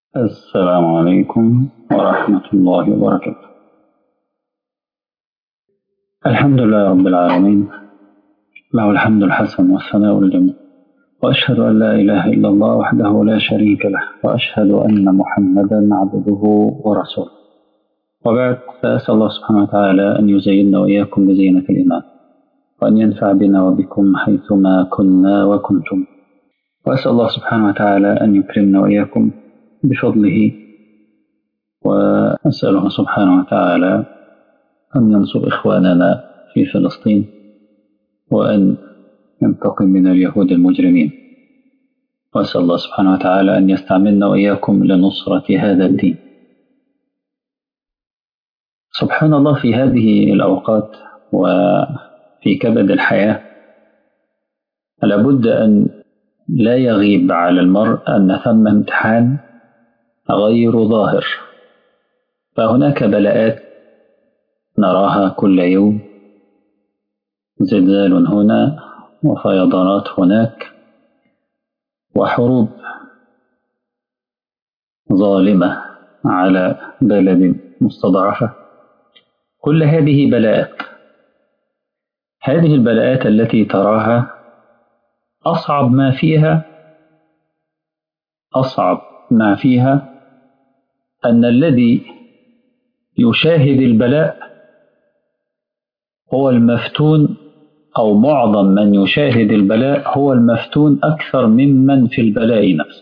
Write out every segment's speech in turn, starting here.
السلام عليكم ورحمة الله وبركاته الحمد لله رب العالمين له الحمد الحسن والثناء الجميل وأشهد أن لا إله إلا الله وحده لا شريك له وأشهد أن محمدا عبده ورسوله وبعد فأسأل الله سبحانه وتعالى أن يزيننا وإياكم بزينة الإيمان وأن ينفع بنا وبكم حيثما كنا وكنتم وأسأل الله سبحانه وتعالى أن يكرمنا وإياكم بفضله وأسأله سبحانه وتعالى أن ينصر إخواننا في فلسطين وأن ينتقم من اليهود المجرمين وأسأل الله سبحانه وتعالى أن يستعملنا وإياكم لنصرة هذا الدين سبحان الله في هذه الأوقات وفي كبد الحياة لابد أن لا يغيب على المرء أن ثم امتحان غير ظاهر فهناك بلاءات نراها كل يوم زلزال هنا وفيضانات هناك وحروب ظالمة على بلد مستضعفة كل هذه بلاءات هذه البلاءات التي تراها أصعب ما فيها أصعب ما فيها أن الذي يشاهد البلاء هو المفتون أو معظم من يشاهد البلاء هو المفتون أكثر ممن في البلاء نفسه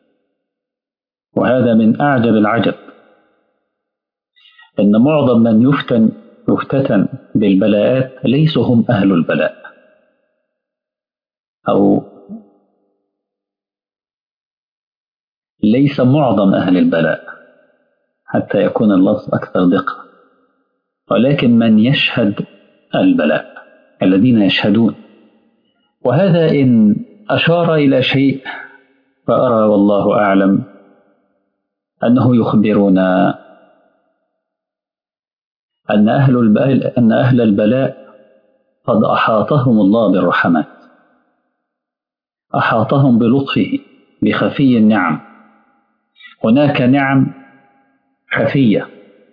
وهذا من أعجب العجب أن معظم من يفتن يفتتن بالبلاءات ليسوا هم أهل البلاء أو ليس معظم أهل البلاء حتى يكون اللفظ أكثر دقة ولكن من يشهد البلاء الذين يشهدون وهذا إن أشار إلى شيء فأرى والله أعلم أنه يخبرنا أن أهل البلاء أن أهل البلاء قد أحاطهم الله بالرحمات أحاطهم بلطفه بخفي النعم هناك نعم خفية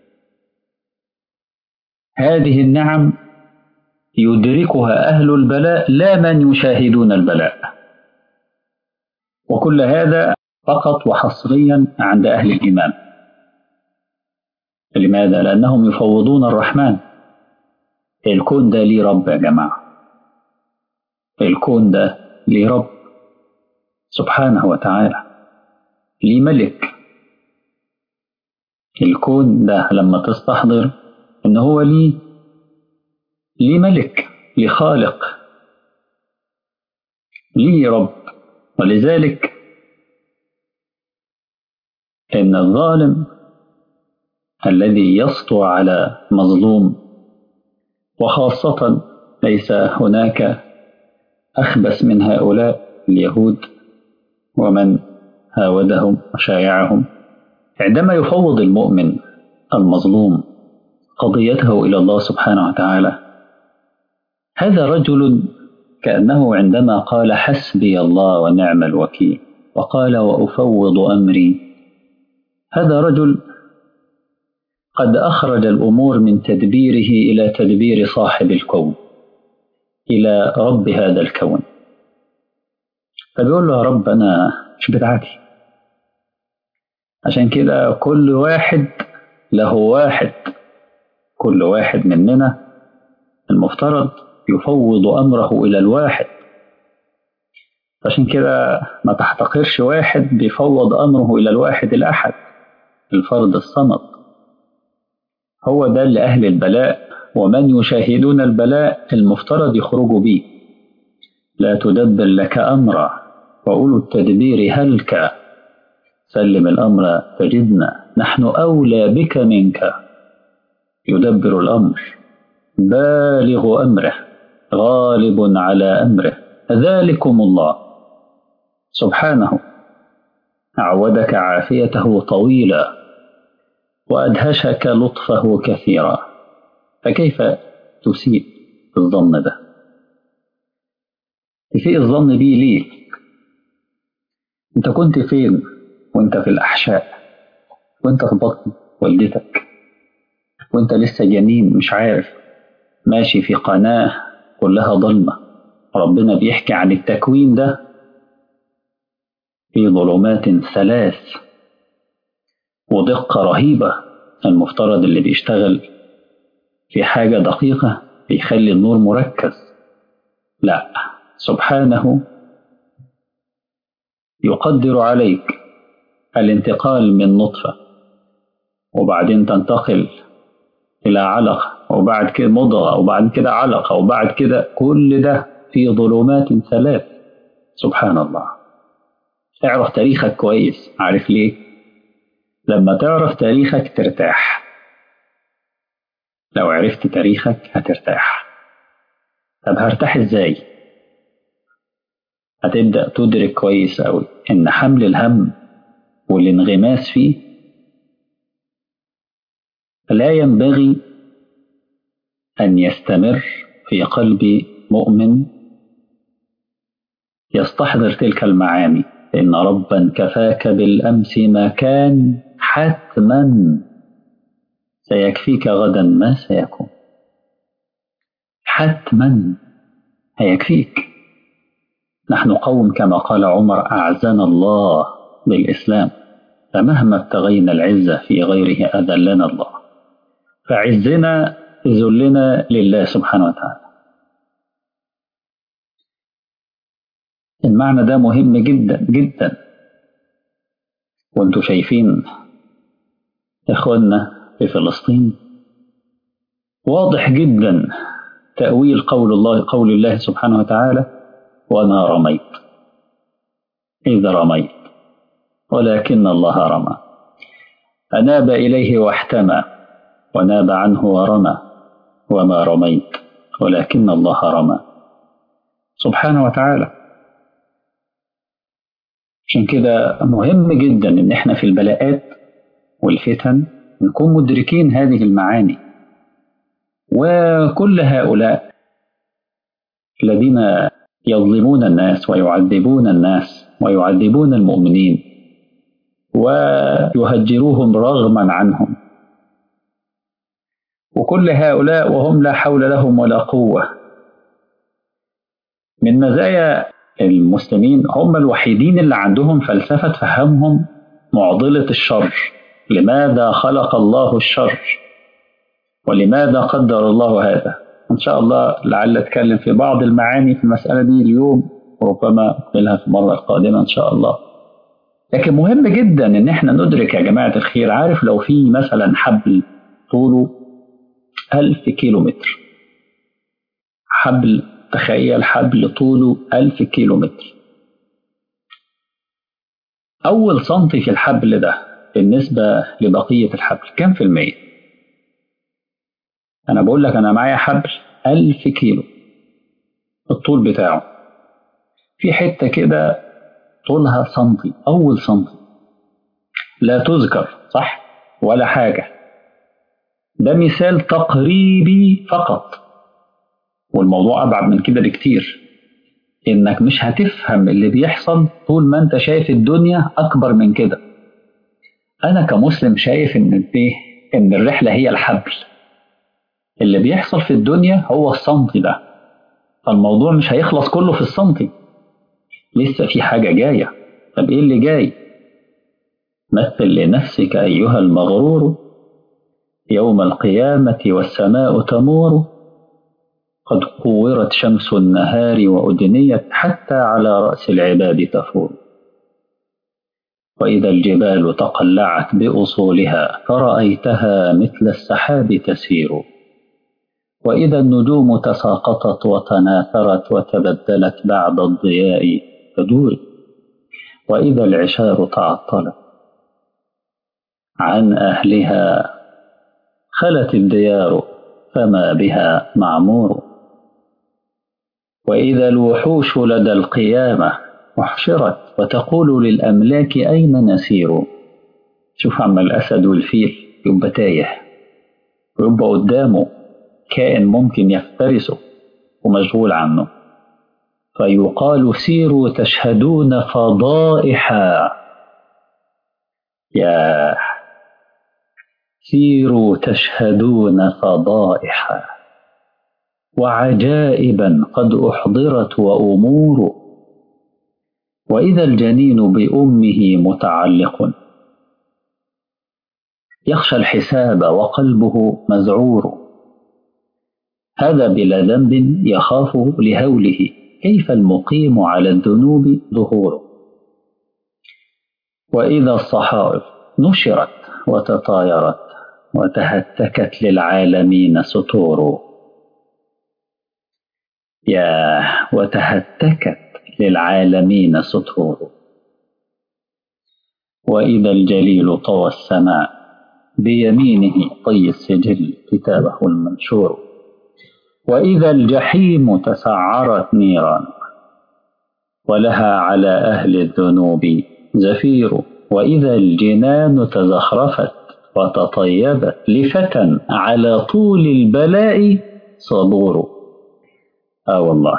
هذه النعم يدركها أهل البلاء لا من يشاهدون البلاء وكل هذا فقط وحصريا عند أهل الإيمان لماذا؟ لأنهم يفوضون الرحمن الكون ده ليه رب يا جماعة الكون ده ليه رب سبحانه وتعالى ليه ملك الكون ده لما تستحضر ان هو ليه ليه ملك ليه خالق ليه رب ولذلك ان الظالم الذي يسطو على مظلوم وخاصة ليس هناك أخبث من هؤلاء اليهود ومن هاودهم وشايعهم عندما يفوض المؤمن المظلوم قضيته إلى الله سبحانه وتعالى هذا رجل كأنه عندما قال حسبي الله ونعم الوكيل وقال وأفوض أمري هذا رجل قد أخرج الأمور من تدبيره إلى تدبير صاحب الكون إلى رب هذا الكون فبيقول له يا رب أنا مش بتاعتي عشان كده كل واحد له واحد كل واحد مننا المفترض يفوض أمره إلى الواحد عشان كده ما تحتقرش واحد بيفوض أمره إلى الواحد الأحد الفرد الصمد هو ده لأهل البلاء ومن يشاهدون البلاء المفترض يخرجوا به لا تدبر لك أمرا وأولو التدبير هلك سلم الأمر تجدنا نحن أولى بك منك يدبر الأمر بالغ أمره غالب على أمره ذلكم الله سبحانه عودك عافيته طويلا وأدهشك لطفه كثيرا فكيف تسيء الظن ده تسيء الظن بيه ليه انت كنت فين وانت في الأحشاء وانت في بطن والدتك وانت لسه جنين مش عارف ماشي في قناة كلها ضلمة ربنا بيحكي عن التكوين ده في ظلمات ثلاث ودقة رهيبة المفترض اللي بيشتغل في حاجة دقيقة بيخلي النور مركز لا سبحانه يقدر عليك الانتقال من نطفة وبعدين تنتقل إلى علقة وبعد كده مضغة وبعد كده علقة وبعد كده كل ده في ظلمات ثلاث سبحان الله اعرف تاريخك كويس عارف ليه لما تعرف تاريخك ترتاح لو عرفت تاريخك هترتاح طب هرتاح ازاي هتبدأ تدرك كويس أوي إن حمل الهم والانغماس فيه لا ينبغي أن يستمر في قلب مؤمن يستحضر تلك المعاني إن ربا كفاك بالأمس ما كان حتما سيكفيك غدا ما سيكون حتما هيكفيك نحن قوم كما قال عمر أعزنا الله بالإسلام فمهما ابتغينا العزة في غيره أذلنا الله فعزنا ذلنا لله سبحانه وتعالى المعنى ده مهم جدا جدا وانتوا شايفين اخواننا في فلسطين واضح جدا تأويل قول الله قول الله سبحانه وتعالى وما رميت إذ رميت ولكن الله رمى أناب إليه واحتمى وناب عنه ورمى وما رميت ولكن الله رمى سبحانه وتعالى عشان كده مهم جدا ان احنا في البلاءات والفتن نكون مدركين هذه المعاني وكل هؤلاء الذين يظلمون الناس ويعذبون الناس ويعذبون المؤمنين ويهجروهم رغما عنهم وكل هؤلاء وهم لا حول لهم ولا قوة من مزايا المسلمين هم الوحيدين اللي عندهم فلسفة تفهمهم معضلة الشر لماذا خلق الله الشر ولماذا قدر الله هذا إن شاء الله لعل أتكلم في بعض المعاني في المسألة دي اليوم وربما أكملها في المرة القادمة إن شاء الله لكن مهم جدا إن إحنا ندرك يا جماعة الخير عارف لو في مثلا حبل طوله ألف كيلو متر حبل تخيل حبل طوله ألف كيلو متر أول سنتي في الحبل ده بالنسبة لبقية الحبل كم في المية؟ أنا بقول لك أنا معايا حبل ألف كيلو الطول بتاعه في حتة كده طولها سنتي أول سنتي لا تذكر صح ولا حاجة ده مثال تقريبي فقط والموضوع أبعد من كده بكتير إنك مش هتفهم اللي بيحصل طول ما أنت شايف الدنيا أكبر من كده أنا كمسلم شايف إن إيه إن الرحلة هي الحبل اللي بيحصل في الدنيا هو السنتي ده فالموضوع مش هيخلص كله في السنتي لسه في حاجة جاية طب إيه اللي جاي مثل لنفسك أيها المغرور يوم القيامة والسماء تمور قد قورت شمس النهار وأدنيت حتى على رأس العباد تفور وإذا الجبال تقلعت بأصولها فرأيتها مثل السحاب تسير وإذا النجوم تساقطت وتناثرت وتبدلت بعد الضياء تدور وإذا العشار تعطلت عن أهلها خلت الديار فما بها معمور وإذا الوحوش لدى القيامة احشرت وتقول للأملاك أين نسير شوف عم الأسد والفيل يبقى تايه ويبقى قدامه كائن ممكن يفترسه ومشغول عنه فيقال سيروا تشهدون فضائحا يا سيروا تشهدون فضائحا وعجائبا قد أحضرت وأمور وإذا الجنين بأمه متعلق يخشى الحساب وقلبه مذعور هذا بلا ذنب يخاف لهوله كيف المقيم على الذنوب ظهوره وإذا الصحائف نشرت وتطايرت وتهتكت للعالمين سطور يا وتهتكت للعالمين سطور وإذا الجليل طوى السماء بيمينه طي السجل كتابه المنشور وإذا الجحيم تسعرت نيرا ولها على أهل الذنوب زفير وإذا الجنان تزخرفت وتطيبت لفتى على طول البلاء صبور آه والله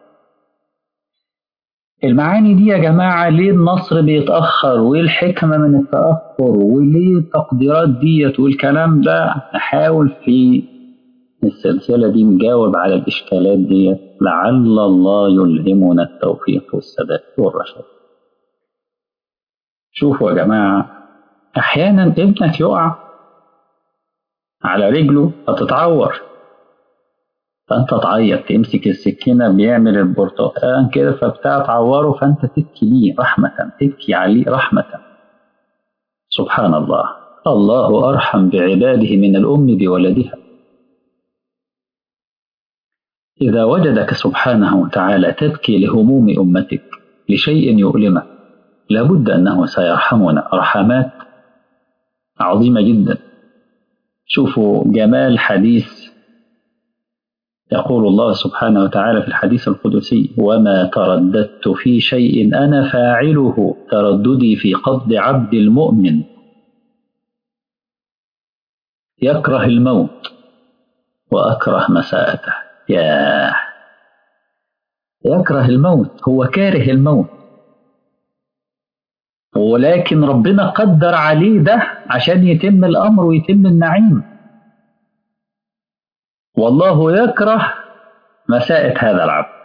المعاني دي يا جماعة ليه النصر بيتأخر وإيه الحكمة من التأخر وليه التقديرات ديت والكلام ده نحاول في السلسلة دي نجاوب على الإشكالات ديت لعل الله يلهمنا التوفيق والسداد والرشاد شوفوا يا جماعة أحيانا ابنك يقع على رجله فتتعور فأنت تعيط تمسك السكينة بيعمل البرتقال كده فبتاع تعوره فأنت تبكي ليه رحمة تبكي عليه رحمة سبحان الله الله أرحم بعباده من الأم بولدها إذا وجدك سبحانه وتعالى تبكي لهموم أمتك لشيء يؤلمك لابد أنه سيرحمنا رحمات عظيمة جدا شوفوا جمال حديث يقول الله سبحانه وتعالى في الحديث القدسي وما ترددت في شيء أنا فاعله ترددي في قبض عبد المؤمن يكره الموت وأكره مساءته ياه يكره الموت هو كاره الموت ولكن ربنا قدر عليه ده عشان يتم الأمر ويتم النعيم والله يكره مساءة هذا العبد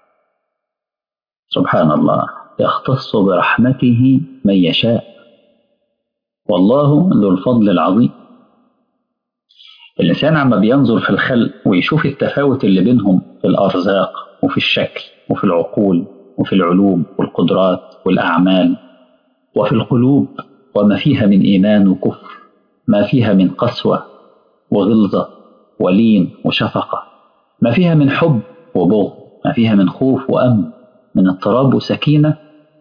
سبحان الله يختص برحمته من يشاء والله ذو الفضل العظيم الإنسان عما بينظر في الخلق ويشوف التفاوت اللي بينهم في الأرزاق وفي الشكل وفي العقول وفي العلوم والقدرات والأعمال وفي القلوب وما فيها من إيمان وكفر ما فيها من قسوة وغلظة ولين وشفقة ما فيها من حب وبغض ما فيها من خوف وأمن من اضطراب وسكينة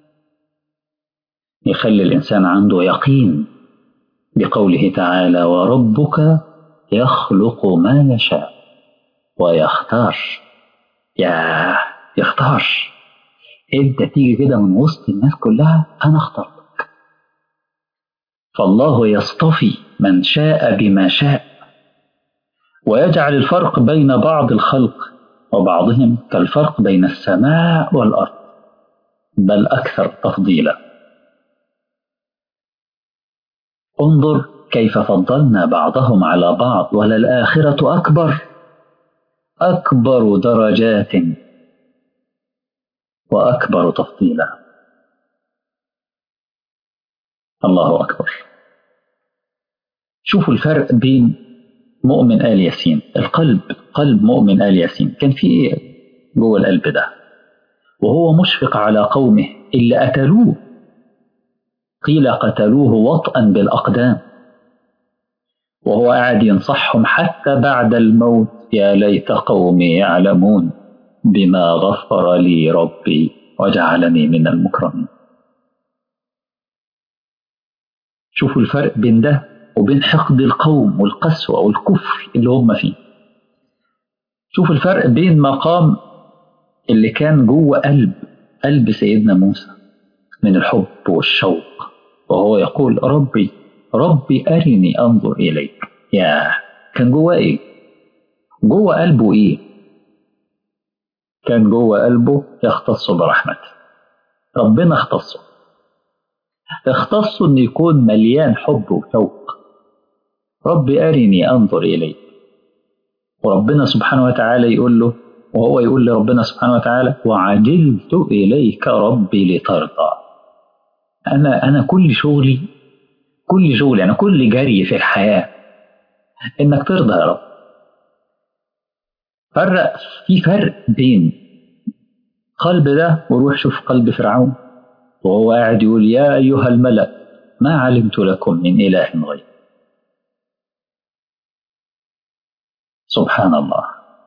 يخلي الإنسان عنده يقين بقوله تعالى وربك يخلق ما يشاء ويختار يا يختار انت تيجي كده من وسط الناس كلها انا اخترتك فالله يصطفي من شاء بما شاء ويجعل الفرق بين بعض الخلق وبعضهم كالفرق بين السماء والارض بل اكثر تفضيلا انظر كيف فضلنا بعضهم على بعض وللآخرة أكبر أكبر درجات وأكبر تفضيلا الله أكبر شوفوا الفرق بين مؤمن آل ياسين القلب قلب مؤمن آل ياسين كان في إيه جوه القلب ده وهو مشفق على قومه اللي قتلوه قيل قتلوه وطئا بالأقدام وهو قاعد ينصحهم حتى بعد الموت يا ليت قومي يعلمون بما غفر لي ربي وجعلني من المكرمين شوفوا الفرق بين ده وبين حقد القوم والقسوة والكفر اللي هم فيه شوفوا الفرق بين مقام اللي كان جوه قلب قلب سيدنا موسى من الحب والشوق وهو يقول ربي ربي أرني أنظر إليك يا كان جوه إيه جوه قلبه إيه كان جوه قلبه يختص برحمته ربنا اختصه اختصه إنه يكون مليان حب وشوق رب أرني أنظر إليك وربنا سبحانه وتعالى يقول له وهو يقول لربنا سبحانه وتعالى وعجلت إليك ربي لترضى أنا أنا كل شغلي كل شغلي أنا كل جري في الحياة إنك ترضى يا رب فرق في فرق بين قلب ده وروح شوف قلب فرعون وهو قاعد يقول يا أيها الملأ ما علمت لكم من إله غير سبحان الله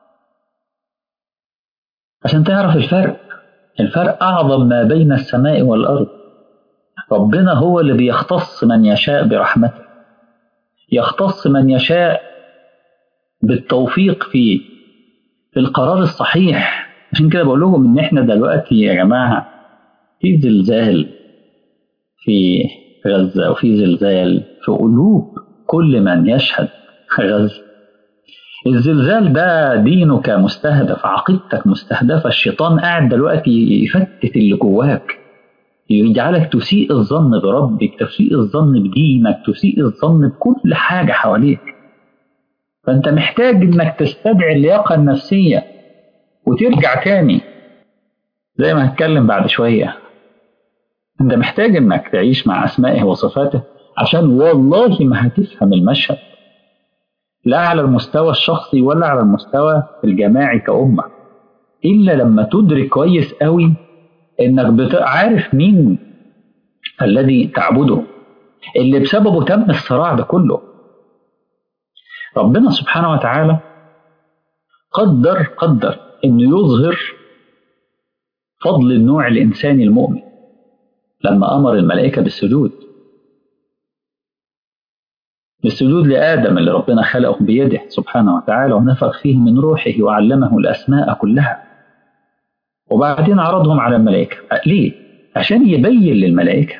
عشان تعرف الفرق الفرق أعظم ما بين السماء والأرض ربنا هو اللي بيختص من يشاء برحمته يختص من يشاء بالتوفيق في في القرار الصحيح عشان كده بقول لهم ان احنا دلوقتي يا جماعه في زلزال في غزه وفي زلزال في قلوب كل من يشهد غزه الزلزال ده دينك مستهدف عقيدتك مستهدفة الشيطان قاعد دلوقتي يفتت اللي جواك يجعلك تسيء الظن بربك تسيء الظن بدينك تسيء الظن بكل حاجة حواليك فأنت محتاج إنك تستدعي اللياقة النفسية وترجع تاني زي ما هتكلم بعد شوية أنت محتاج إنك تعيش مع أسمائه وصفاته عشان والله ما هتفهم المشهد لا على المستوى الشخصي ولا على المستوى الجماعي كأمة إلا لما تدرك كويس قوي إنك عارف مين الذي تعبده اللي بسببه تم الصراع ده كله ربنا سبحانه وتعالى قدر قدر إنه يظهر فضل النوع الإنساني المؤمن لما أمر الملائكة بالسجود بالسجود لآدم اللي ربنا خلقه بيده سبحانه وتعالى ونفخ فيه من روحه وعلمه الأسماء كلها وبعدين عرضهم على الملائكة ليه؟ عشان يبين للملائكة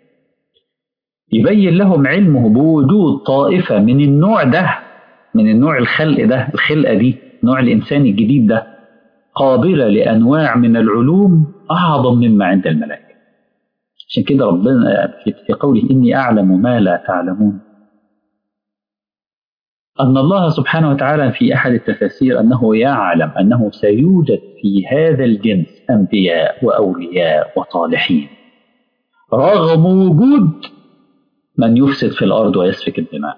يبين لهم علمه بوجود طائفة من النوع ده من النوع الخلق ده الخلقة دي نوع الإنسان الجديد ده قابلة لأنواع من العلوم أعظم مما عند الملائكة عشان كده ربنا في قوله إني أعلم ما لا تعلمون أن الله سبحانه وتعالى في أحد التفاسير أنه يعلم أنه سيوجد في هذا الجنس أنبياء وأولياء وصالحين رغم وجود من يفسد في الأرض ويسفك الدماء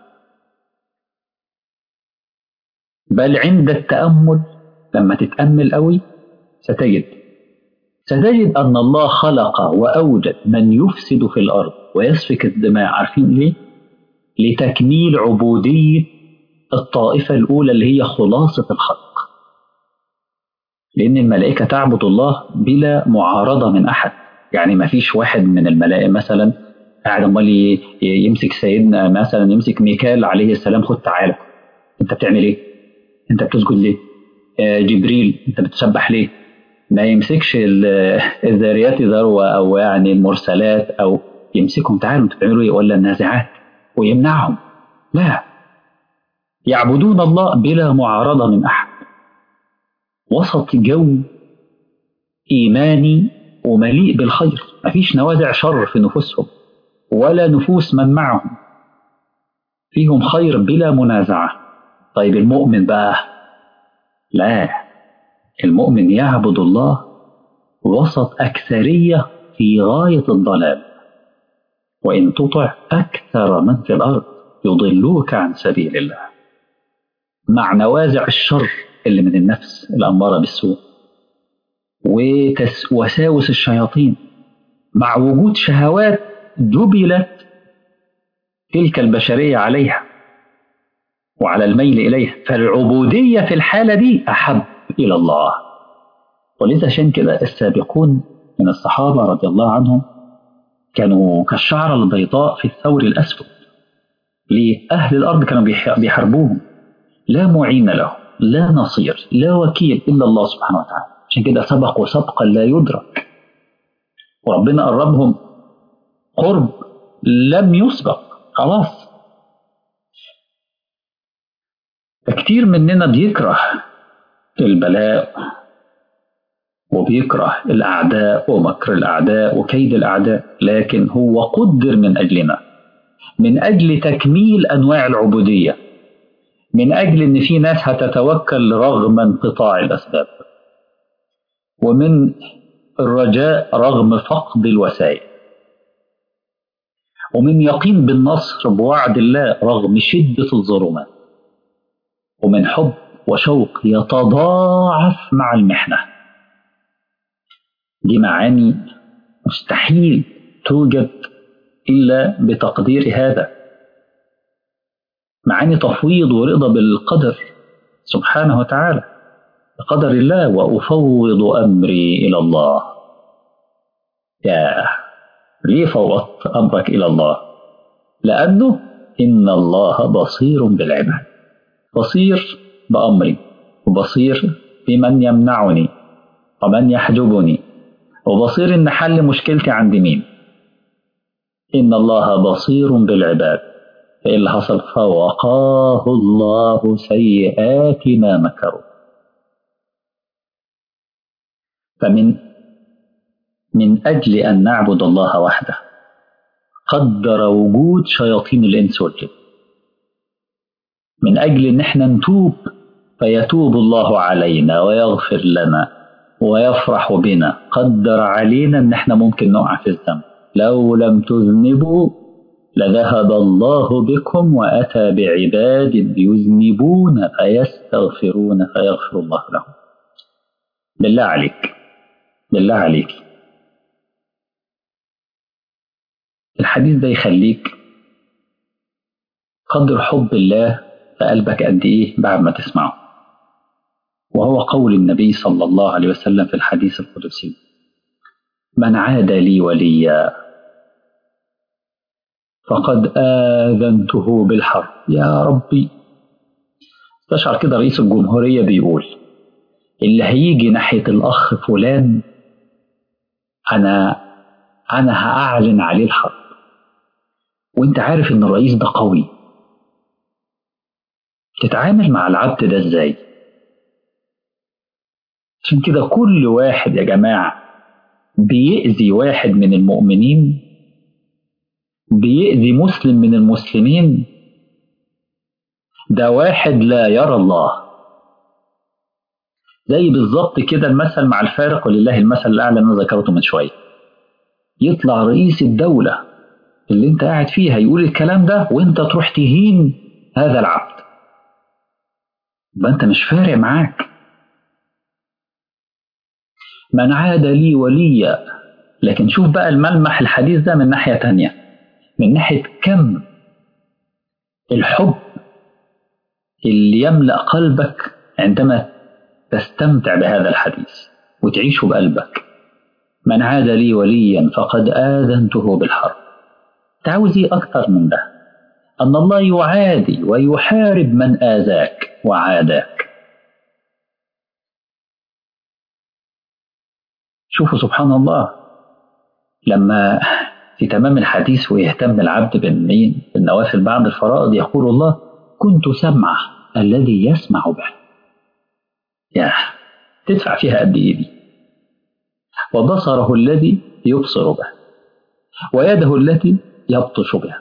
بل عند التأمل لما تتأمل قوي ستجد ستجد أن الله خلق وأوجد من يفسد في الأرض ويسفك الدماء عارفين ليه؟ لتكميل عبودية الطائفة الأولى اللي هي خلاصة الخلق لأن الملائكة تعبد الله بلا معارضة من أحد يعني ما فيش واحد من الملائكة مثلا قاعد امال يمسك سيدنا مثلا يمسك ميكال عليه السلام خد تعالى انت بتعمل ايه؟ انت بتسجد ليه؟ آه جبريل انت بتسبح ليه؟ ما يمسكش الذاريات ذروه او يعني المرسلات او يمسكهم تعالوا انتوا بتعملوا ايه؟ ولا النازعات ويمنعهم لا يعبدون الله بلا معارضة من أحد وسط جو إيماني ومليء بالخير مفيش نوازع شر في نفوسهم ولا نفوس من معهم فيهم خير بلا منازعة طيب المؤمن بقى لا المؤمن يعبد الله وسط أكثرية في غاية الضلال وإن تطع أكثر من في الأرض يضلوك عن سبيل الله مع نوازع الشر اللي من النفس الأمارة بالسوء ووساوس الشياطين مع وجود شهوات جبلت تلك البشرية عليها وعلى الميل إليها فالعبودية في الحالة دي أحب إلى الله ولذا عشان كده السابقون من الصحابة رضي الله عنهم كانوا كالشعرة البيضاء في الثور الأسود ليه؟ أهل الأرض كانوا بيحاربوهم لا معين له لا نصير لا وكيل إلا الله سبحانه وتعالى عشان كده سبقوا سبقا لا يدرك وربنا قربهم قرب لم يسبق خلاص كتير مننا بيكره البلاء وبيكره الأعداء ومكر الأعداء وكيد الأعداء لكن هو قدر من أجلنا من أجل تكميل أنواع العبودية من أجل إن في ناس هتتوكل رغم انقطاع الأسباب ومن الرجاء رغم فقد الوسائل ومن يقين بالنصر بوعد الله رغم شدة الظلمات ومن حب وشوق يتضاعف مع المحنة دي معاني مستحيل توجد إلا بتقدير هذا معاني تفويض ورضا بالقدر سبحانه وتعالى بقدر الله وأفوض أمري إلى الله يا ليه فوضت أمرك إلى الله لأنه إن الله بصير بالعباد بصير بأمري وبصير بمن يمنعني ومن يحجبني وبصير إن حل مشكلتي عند مين إن الله بصير بالعباد فإيه اللي حصل فوقاه الله سيئات ما مكروا فمن من أجل أن نعبد الله وحده قدر وجود شياطين الإنس والجن من أجل أن احنا نتوب فيتوب الله علينا ويغفر لنا ويفرح بنا قدر علينا أن احنا ممكن نقع في الذنب لو لم تذنبوا لذهب الله بكم وأتى بعباد يذنبون فيستغفرون فيغفر الله لهم بالله عليك بالله عليك الحديث ده يخليك قدر حب الله في قلبك قد ايه بعد ما تسمعه وهو قول النبي صلى الله عليه وسلم في الحديث القدسي من عاد لي وليا فقد آذنته بالحرب يا ربي استشعر كده رئيس الجمهورية بيقول اللي هيجي ناحية الأخ فلان أنا أنا هأعلن عليه الحرب وأنت عارف إن الرئيس ده قوي تتعامل مع العبد ده إزاي؟ عشان كده كل واحد يا جماعة بيأذي واحد من المؤمنين بيأذي مسلم من المسلمين ده واحد لا يرى الله زي بالظبط كده المثل مع الفارق ولله المثل الأعلى اللي أنا ذكرته من شوية يطلع رئيس الدولة اللي أنت قاعد فيها يقول الكلام ده وأنت تروح تهين هذا العبد يبقى أنت مش فارق معاك من عاد لي وليا لكن شوف بقى الملمح الحديث ده من ناحية تانية من ناحية كم الحب اللي يملأ قلبك عندما تستمتع بهذا الحديث وتعيشه بقلبك من عاد لي وليا فقد آذنته بالحرب تعوز ايه أكتر من ده أن الله يعادي ويحارب من آذاك وعاداك شوفوا سبحان الله لما في تمام الحديث ويهتم العبد بالمين بالنوافل بعد الفرائض يقول الله كنت سمعه الذي يسمع به يا تدفع فيها قد ايه دي وبصره الذي يبصر به ويده التي يبطش بها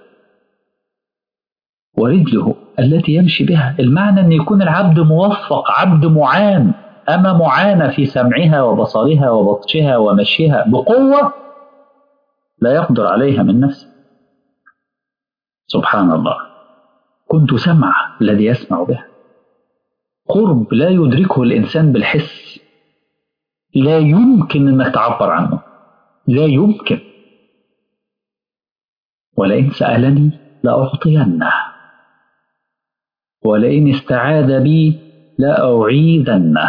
ورجله التي يمشي بها المعنى أن يكون العبد موفق عبد معان أما معانة في سمعها وبصرها وبطشها ومشيها بقوة لا يقدر عليها من نفسه سبحان الله كنت سمع الذي يسمع به قرب لا يدركه الإنسان بالحس لا يمكن أنك تعبر عنه لا يمكن ولئن سألني لأعطينه ولئن استعاذ بي لأعيذنه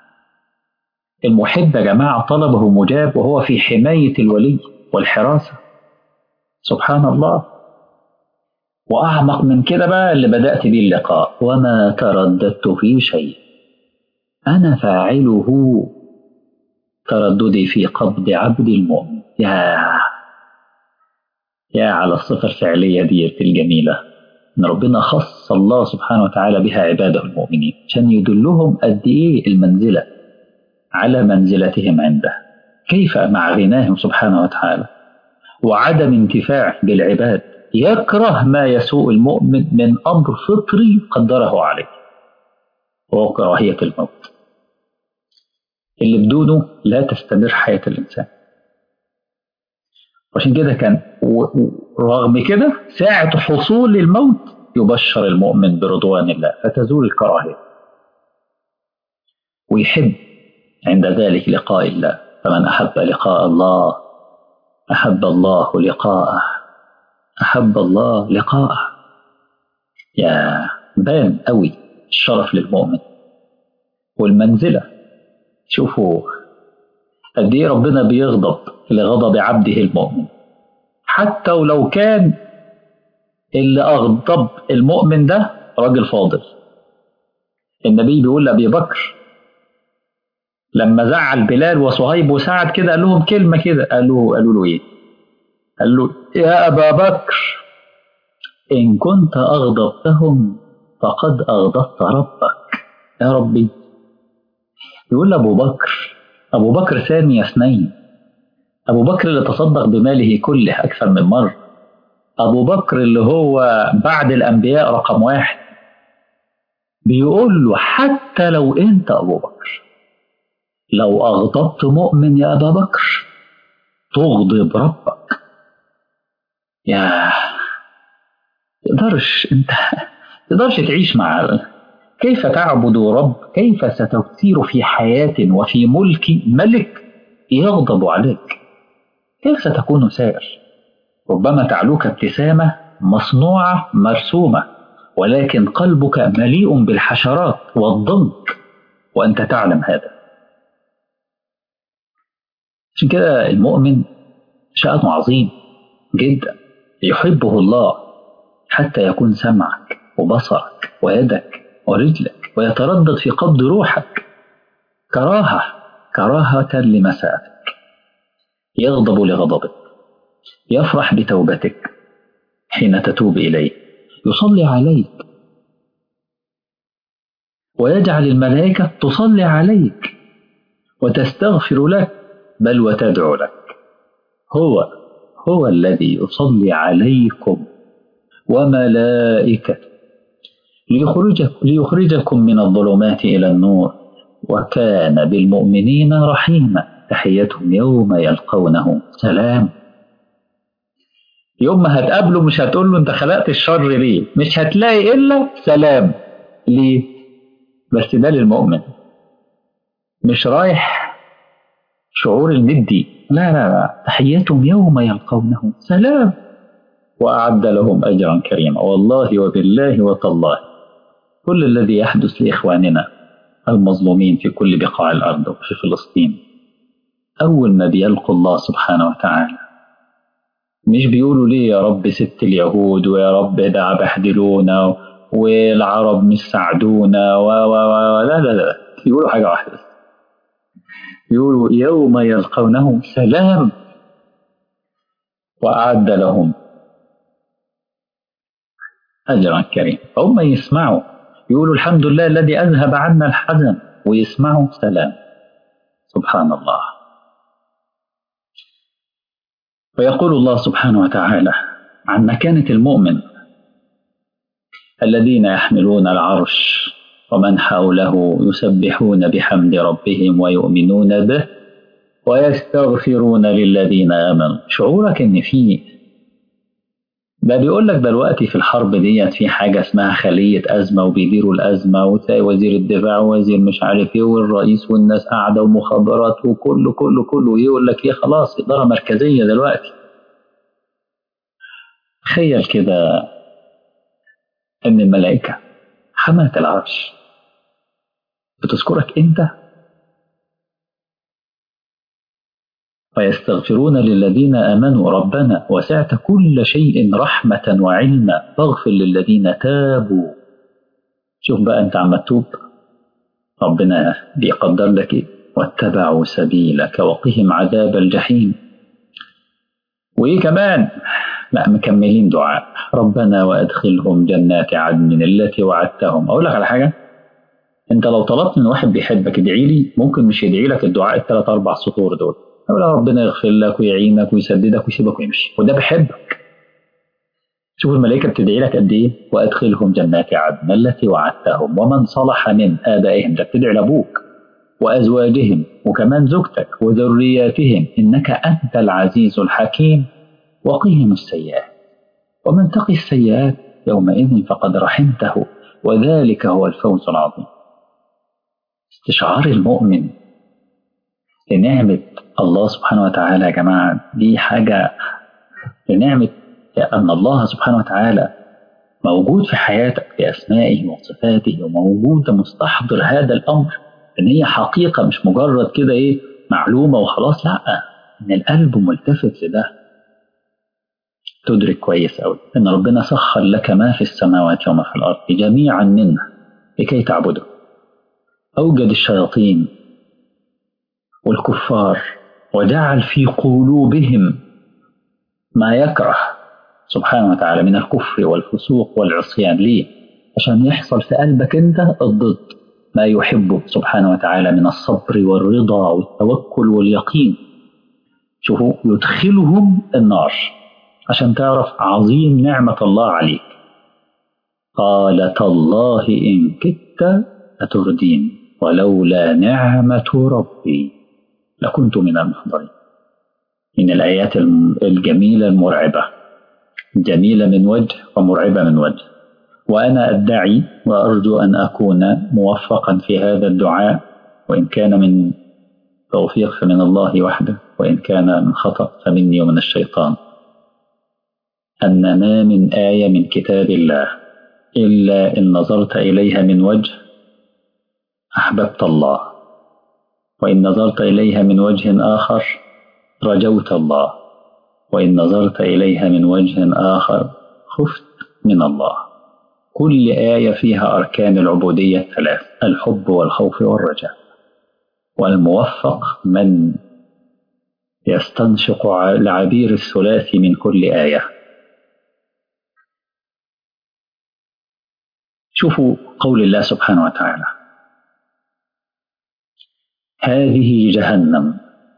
المحب يا جماعة طلبه مجاب وهو في حماية الولي والحراسة سبحان الله وأعمق من كده بقى اللي بدأت بيه اللقاء وما ترددت في شيء أنا فاعله ترددي في قبض عبد المؤمن يا يا على الصفة الفعلية ديت الجميلة إن ربنا خص الله سبحانه وتعالى بها عباده المؤمنين عشان يدلهم قد إيه المنزلة على منزلتهم عنده كيف مع غناهم سبحانه وتعالى وعدم انتفاع بالعباد يكره ما يسوء المؤمن من أمر فطري قدره عليه وهو كراهية الموت اللي بدونه لا تستمر حياة الإنسان عشان كده كان رغم كده ساعة حصول الموت يبشر المؤمن برضوان الله فتزول الكراهية ويحب عند ذلك لقاء الله فمن أحب لقاء الله أحب الله لقاءه أحب الله لقاءه يا بان قوي الشرف للمؤمن والمنزلة شوفوا قد ايه ربنا بيغضب لغضب عبده المؤمن حتى ولو كان اللي أغضب المؤمن ده راجل فاضل النبي بيقول لأبي بكر لما زعل بلال وصهيب وسعد كده قال لهم كلمة كده قالوا قالوا له إيه؟ قال له يا أبا بكر إن كنت أغضبتهم فقد أغضبت ربك يا ربي يقول أبو بكر أبو بكر ثاني اثنين أبو بكر اللي تصدق بماله كله أكثر من مرة أبو بكر اللي هو بعد الأنبياء رقم واحد بيقول له حتى لو أنت أبو بكر لو أغضبت مؤمن يا أبا بكر تغضب ربك يا تقدرش أنت تقدرش تعيش مع كيف تعبد رب كيف ستسير في حياة وفي ملك ملك يغضب عليك كيف ستكون سائر ربما تعلوك ابتسامة مصنوعة مرسومة ولكن قلبك مليء بالحشرات والضنك وأنت تعلم هذا عشان كده المؤمن شأنه عظيم جدا يحبه الله حتى يكون سمعك وبصرك ويدك ورجلك ويتردد في قبض روحك كراهة كراهة لمساءتك يغضب لغضبك يفرح بتوبتك حين تتوب إليه يصلي عليك ويجعل الملائكة تصلي عليك وتستغفر لك بل وتدعو لك هو هو الذي يصلي عليكم وملائكته ليخرجك ليخرجكم من الظلمات إلى النور وكان بالمؤمنين رحيما تحيتهم يوم يلقونه سلام يوم ما هتقابله مش هتقول له انت خلقت الشر ليه مش هتلاقي الا سلام ليه بس ده للمؤمن مش رايح شعور المدي لا لا لا تحيتهم يوم يلقونه سلام وأعد لهم أجرا كريما والله وبالله وتالله كل الذي يحدث لإخواننا المظلومين في كل بقاع الأرض وفي فلسطين أول ما بيلقوا الله سبحانه وتعالى مش بيقولوا ليه يا رب ست اليهود ويا رب ده بهدلونا والعرب مش ساعدونا و و و لا لا لا بيقولوا حاجة واحدة يقولوا يوم يلقونه سلام وأعد لهم أجرا كريما فهم يسمعوا يقولوا الحمد لله الذي أذهب عنا الحزن ويسمعوا سلام سبحان الله ويقول الله سبحانه وتعالى عن مكانة المؤمن الذين يحملون العرش ومن حوله يسبحون بحمد ربهم ويؤمنون به ويستغفرون للذين آمنوا شعورك إن في ده بيقول لك دلوقتي في الحرب ديت في حاجة اسمها خلية أزمة وبيديروا الأزمة وتلاقي وزير الدفاع ووزير مش عارف إيه والرئيس والناس قاعدة ومخابرات وكله كله كله يقول لك إيه خلاص إدارة مركزية دلوقتي تخيل كده إن الملائكة حملة العرش بتذكرك أنت ويستغفرون للذين آمنوا ربنا وسعت كل شيء رحمة وعلما فاغفر للذين تابوا شوف بقى أنت عم تتوب ربنا بيقدر لك إيه واتبعوا سبيلك وقهم عذاب الجحيم وإيه كمان لا مكملين دعاء ربنا وأدخلهم جنات عدن التي وعدتهم أقول لك على حاجة أنت لو طلبت من واحد بيحبك ادعي لي ممكن مش يدعي لك الدعاء الثلاث أربع سطور دول يقول ربنا يغفر لك ويعينك ويسددك ويسيبك ويمشي وده بيحبك شوف الملائكة بتدعي لك قد إيه وأدخلهم جنات عدن التي وعدتهم ومن صلح من آبائهم ده بتدعي لأبوك وأزواجهم وكمان زوجتك وذرياتهم إنك أنت العزيز الحكيم وقهم السيئات ومن تقي السيئات يومئذ فقد رحمته وذلك هو الفوز العظيم استشعار المؤمن لنعمة الله سبحانه وتعالى يا جماعة دي حاجة لنعمة أن الله سبحانه وتعالى موجود في حياتك بأسمائه وصفاته وموجود مستحضر هذا الأمر إن هي حقيقة مش مجرد كده إيه معلومة وخلاص لأ إن القلب ملتفت لده تدرك كويس أوي إن ربنا سخر لك ما في السماوات وما في الأرض جميعا منه لكي تعبده أوجد الشياطين والكفار وجعل في قلوبهم ما يكره سبحانه وتعالى من الكفر والفسوق والعصيان ليه؟ عشان يحصل في قلبك أنت الضد ما يحبه سبحانه وتعالى من الصبر والرضا والتوكل واليقين شوفوا يدخلهم النار عشان تعرف عظيم نعمة الله عليك قال تالله إن كدت لتردين ولولا نعمة ربي لكنت من المحضرين من الآيات الجميلة المرعبة جميلة من وجه ومرعبة من وجه وأنا أدعي وأرجو أن أكون موفقا في هذا الدعاء وإن كان من توفيق فمن الله وحده وإن كان من خطأ فمني ومن الشيطان أن ما من آية من كتاب الله إلا إن نظرت إليها من وجه أحببت الله وإن نظرت إليها من وجه آخر رجوت الله وإن نظرت إليها من وجه آخر خفت من الله كل آية فيها أركان العبودية الثلاث الحب والخوف والرجاء والموفق من يستنشق العبير الثلاثي من كل آية شوفوا قول الله سبحانه وتعالى هذه جهنم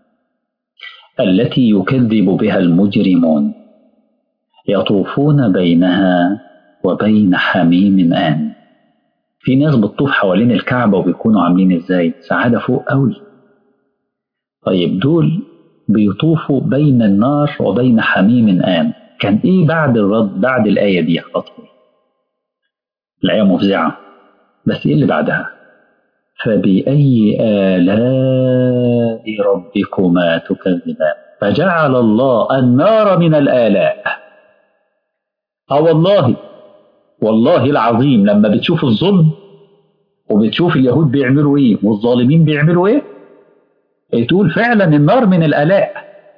التي يكذب بها المجرمون يطوفون بينها وبين حميم آن في ناس بتطوف حوالين الكعبة وبيكونوا عاملين ازاي سعادة فوق قوي طيب دول بيطوفوا بين النار وبين حميم آن كان ايه بعد الرد بعد الآية دي خطوة الآية مفزعة بس ايه اللي بعدها فبأي آلاء ربكما تكذبان فجعل الله النار من الآلاء اه والله والله العظيم لما بتشوف الظلم وبتشوف اليهود بيعملوا ايه والظالمين بيعملوا ايه تقول فعلا النار من الآلاء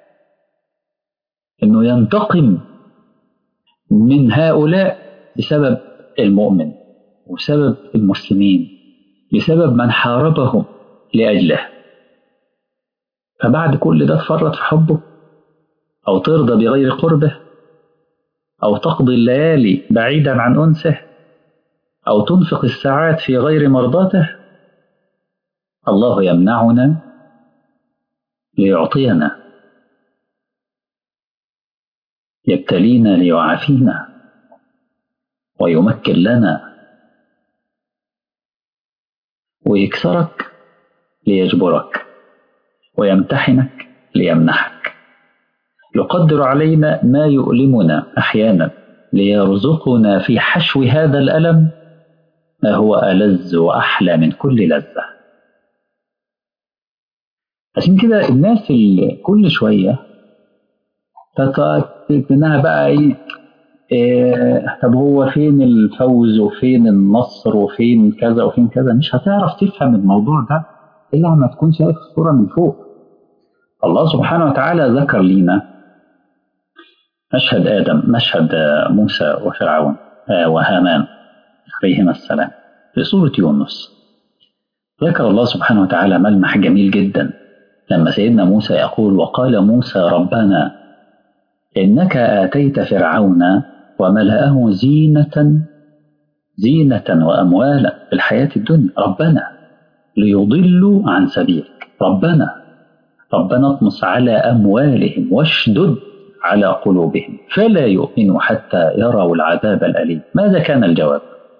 انه ينتقم من هؤلاء بسبب المؤمن وبسبب المسلمين بسبب من حاربهم لأجله فبعد كل ده تفرط في حبه أو ترضى بغير قربه أو تقضي الليالي بعيدا عن أنسه أو تنفق الساعات في غير مرضاته الله يمنعنا ليعطينا يبتلينا ليعافينا ويمكن لنا ويكسرك ليجبرك ويمتحنك ليمنحك يقدر علينا ما يؤلمنا احيانا ليرزقنا في حشو هذا الالم ما هو الذ واحلى من كل لذه عشان كده الناس اللي كل شويه انها بقى ايه إيه طب هو فين الفوز وفين النصر وفين كذا وفين كذا مش هتعرف تفهم الموضوع ده الا لما تكون شايف الصوره من فوق الله سبحانه وتعالى ذكر لينا مشهد ادم مشهد موسى وفرعون وهامان عليهما السلام في سوره يونس ذكر الله سبحانه وتعالى ملمح جميل جدا لما سيدنا موسى يقول وقال موسى ربنا إنك آتيت فرعون وملأه زينة زينة وأموالا في الحياة الدنيا ربنا ليضلوا عن سبيلك ربنا ربنا اطمس على أموالهم واشدد على قلوبهم فلا يؤمنوا حتى يروا العذاب الأليم ماذا كان الجواب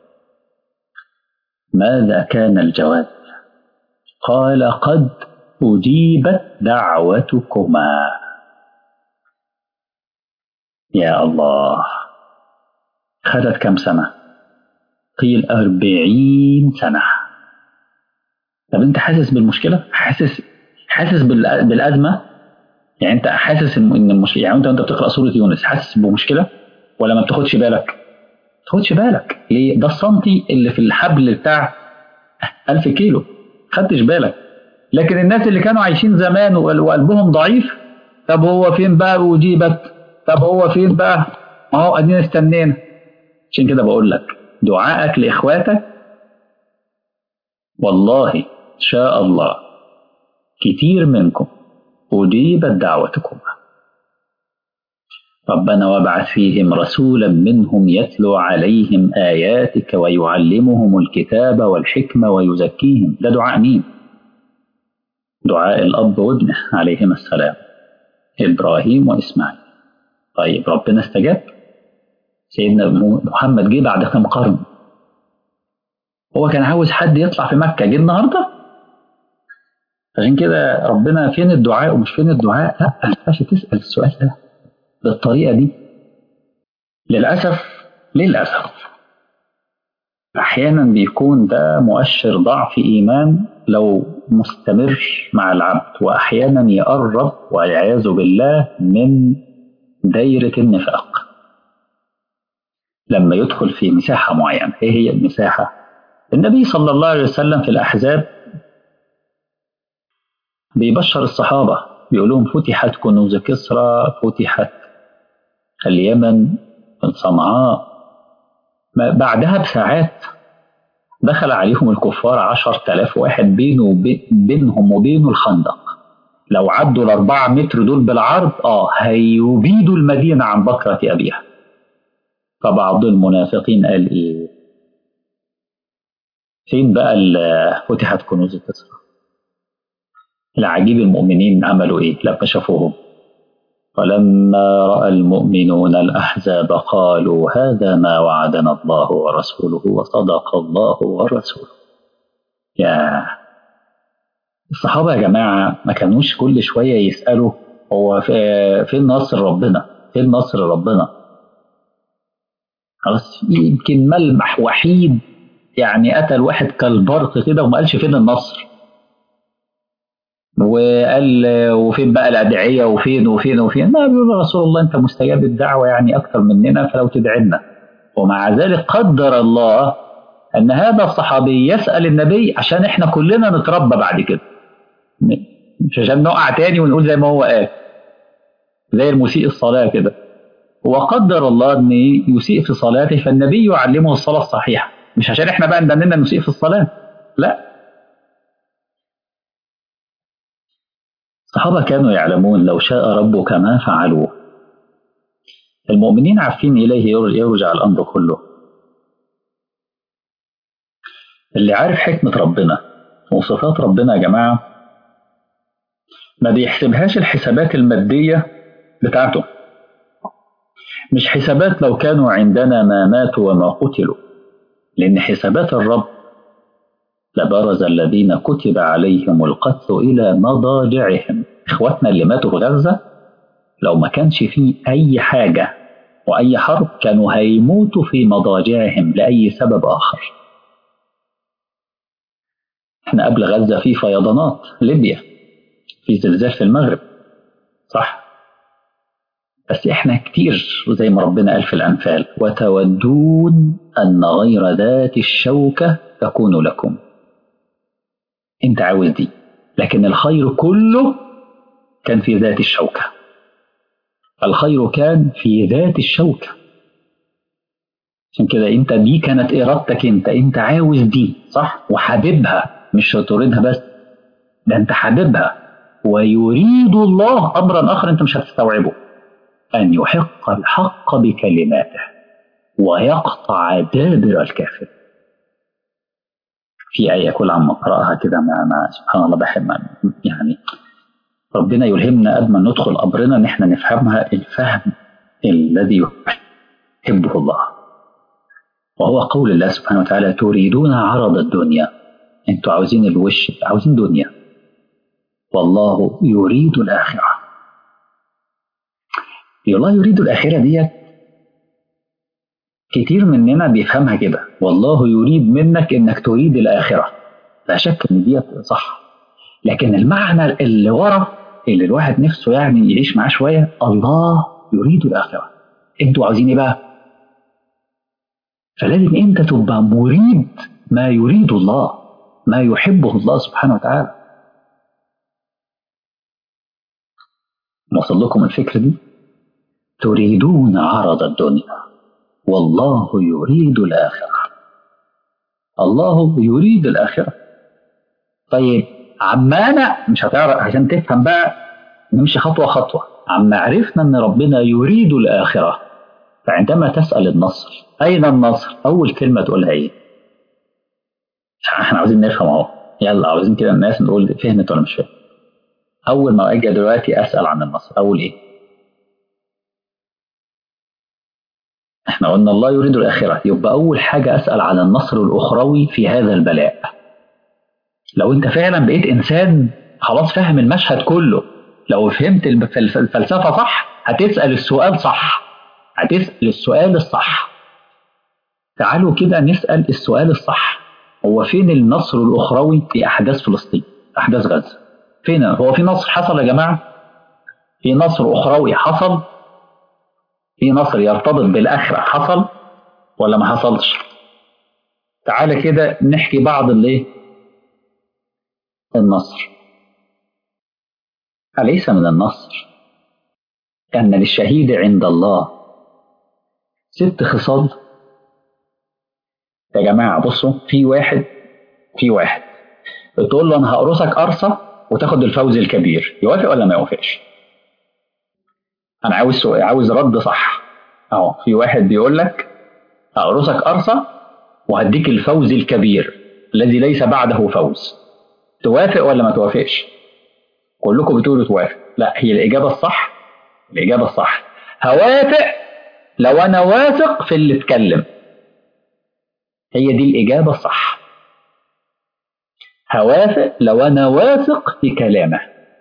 ماذا كان الجواب قال قد أجيبت دعوتكما يا الله خدت كم سنة قيل أربعين سنة طب أنت حاسس بالمشكلة حاسس حاسس بالأزمة يعني أنت حاسس إن المشكلة يعني أنت وأنت بتقرأ سورة يونس حاسس بمشكلة ولا ما بتاخدش بالك؟ ما بتاخدش بالك ليه؟ ده السنتي اللي في الحبل بتاع ألف كيلو خدتش بالك لكن الناس اللي كانوا عايشين زمان وقلبهم ضعيف طب هو فين بقى وجيبت طب هو فين بقى ما هو ادينا استنينا عشان كده بقول لك دعائك لاخواتك والله ان شاء الله كتير منكم اجيبت دعوتكم ربنا وابعث فيهم رسولا منهم يتلو عليهم اياتك ويعلمهم الكتاب والحكمه ويزكيهم ده دعاء مين دعاء الاب وابنه عليهما السلام ابراهيم واسماعيل طيب ربنا استجاب سيدنا محمد جه بعد كم قرن هو كان عاوز حد يطلع في مكة جه النهاردة عشان كده ربنا فين الدعاء ومش فين الدعاء لا ما ينفعش تسأل السؤال ده بالطريقة دي للأسف للأسف أحيانا بيكون ده مؤشر ضعف إيمان لو مستمر مع العبد وأحيانا يقرب والعياذ بالله من دايرة النفاق لما يدخل في مساحة معينة إيه هي المساحة؟ النبي صلى الله عليه وسلم في الأحزاب بيبشر الصحابة بيقول لهم فتحت كنوز كسرى فتحت اليمن من صنعاء بعدها بساعات دخل عليهم الكفار عشر تلاف واحد بينه وبين بينهم وبينه الخندق لو عدوا الأربعة متر دول بالعرض آه هيبيدوا المدينة عن بكرة أبيها فبعض المنافقين قال إيه فين بقى فتحت كنوز الكسرى العجيب المؤمنين عملوا إيه لما شافوهم فلما رأى المؤمنون الأحزاب قالوا هذا ما وعدنا الله ورسوله وصدق الله ورسوله يا الصحابة يا جماعة ما كانوش كل شوية يسألوا هو فين نصر ربنا فين نصر ربنا خلاص يمكن ملمح وحيد يعني قتل واحد كالبرق كده وما قالش فين النصر وقال وفين بقى الأدعية وفين وفين وفين ما بيقول رسول الله أنت مستجاب الدعوة يعني أكثر مننا فلو تدعنا ومع ذلك قدر الله أن هذا الصحابي يسأل النبي عشان إحنا كلنا نتربى بعد كده مش عشان نقع تاني ونقول زي ما هو قال زي المسيء الصلاة كده وقدر الله أن يسيء في صلاته فالنبي يعلمه الصلاة الصحيحة مش عشان إحنا بقى ندننا نسيء في الصلاة لا الصحابة كانوا يعلمون لو شاء ربك ما فعلوه المؤمنين عارفين إليه يرجع الأمر كله اللي عارف حكمة ربنا وصفات ربنا يا جماعة ما بيحسبهاش الحسابات المادية بتاعته مش حسابات لو كانوا عندنا ما ماتوا وما قتلوا لأن حسابات الرب لبرز الذين كتب عليهم القتل إلى مضاجعهم إخواتنا اللي ماتوا في غزة لو ما كانش فيه أي حاجة وأي حرب كانوا هيموتوا في مضاجعهم لأي سبب آخر احنا قبل غزة في فيضانات ليبيا في زلزال في المغرب صح بس احنا كتير زي ما ربنا قال في الأنفال وتودون أن غير ذات الشوكة تكون لكم انت عاوز دي لكن الخير كله كان في ذات الشوكة الخير كان في ذات الشوكة عشان كده انت دي كانت ارادتك انت انت عاوز دي صح وحاببها مش تريدها بس ده انت حاببها ويريد الله امرا اخر انت مش هتستوعبه ان يحق الحق بكلماته ويقطع دابر الكافر في آية كل عم أقرأها كده ما, ما سبحان الله بحب يعني ربنا يلهمنا قبل ما ندخل قبرنا ان احنا نفهمها الفهم الذي يحبه الله وهو قول الله سبحانه وتعالى تريدون عرض الدنيا انتوا عاوزين الوش عاوزين دنيا والله يريد الآخرة الله يريد الآخرة ديت كتير مننا بيفهمها كده والله يريد منك انك تريد الآخرة لا شك ان ديت صح لكن المعنى اللي ورا اللي الواحد نفسه يعني يعيش معاه شوية الله يريد الآخرة انتوا عاوزين ايه بقى فلازم انت تبقى مريد ما يريد الله ما يحبه الله سبحانه وتعالى وصل لكم الفكرة دي تريدون عرض الدنيا والله يريد الآخرة الله يريد الآخرة طيب عما أنا مش هتعرف عشان تفهم بقى نمشي خطوة خطوة عما عرفنا أن ربنا يريد الآخرة فعندما تسأل النصر أين النصر؟ أول كلمة تقولها إيه؟ احنا عاوزين نفهم اهو يلا عاوزين كده الناس نقول فهمت ولا مش فاهم اول ما اجي دلوقتي اسال عن النصر اقول ايه احنا قلنا الله يريد الاخره يبقى اول حاجه اسال عن النصر الاخروي في هذا البلاء لو انت فعلا بقيت انسان خلاص فاهم المشهد كله لو فهمت الفلسفه صح هتسال السؤال صح هتسال السؤال الصح تعالوا كده نسال السؤال الصح هو فين النصر الاخروي في احداث فلسطين احداث غزه فين هو في نصر حصل يا جماعه في نصر اخروي حصل في نصر يرتبط بالاخره حصل ولا ما حصلش تعالى كده نحكي بعض الايه النصر أليس من النصر أن للشهيد عند الله ست خصال يا جماعة بصوا في واحد في واحد بتقول له أنا هقرصك قرصة وتاخد الفوز الكبير يوافق ولا ما يوافقش؟ أنا عاوز سؤال عاوز رد صح أهو في واحد بيقول لك هقرصك قرصة وهديك الفوز الكبير الذي ليس بعده فوز توافق ولا ما توافقش؟ كلكم بتقولوا توافق لا هي الإجابة الصح الإجابة الصح هوافق لو أنا واثق في اللي اتكلم هي دي الإجابة الصح هوافق لو أنا واثق في كلامه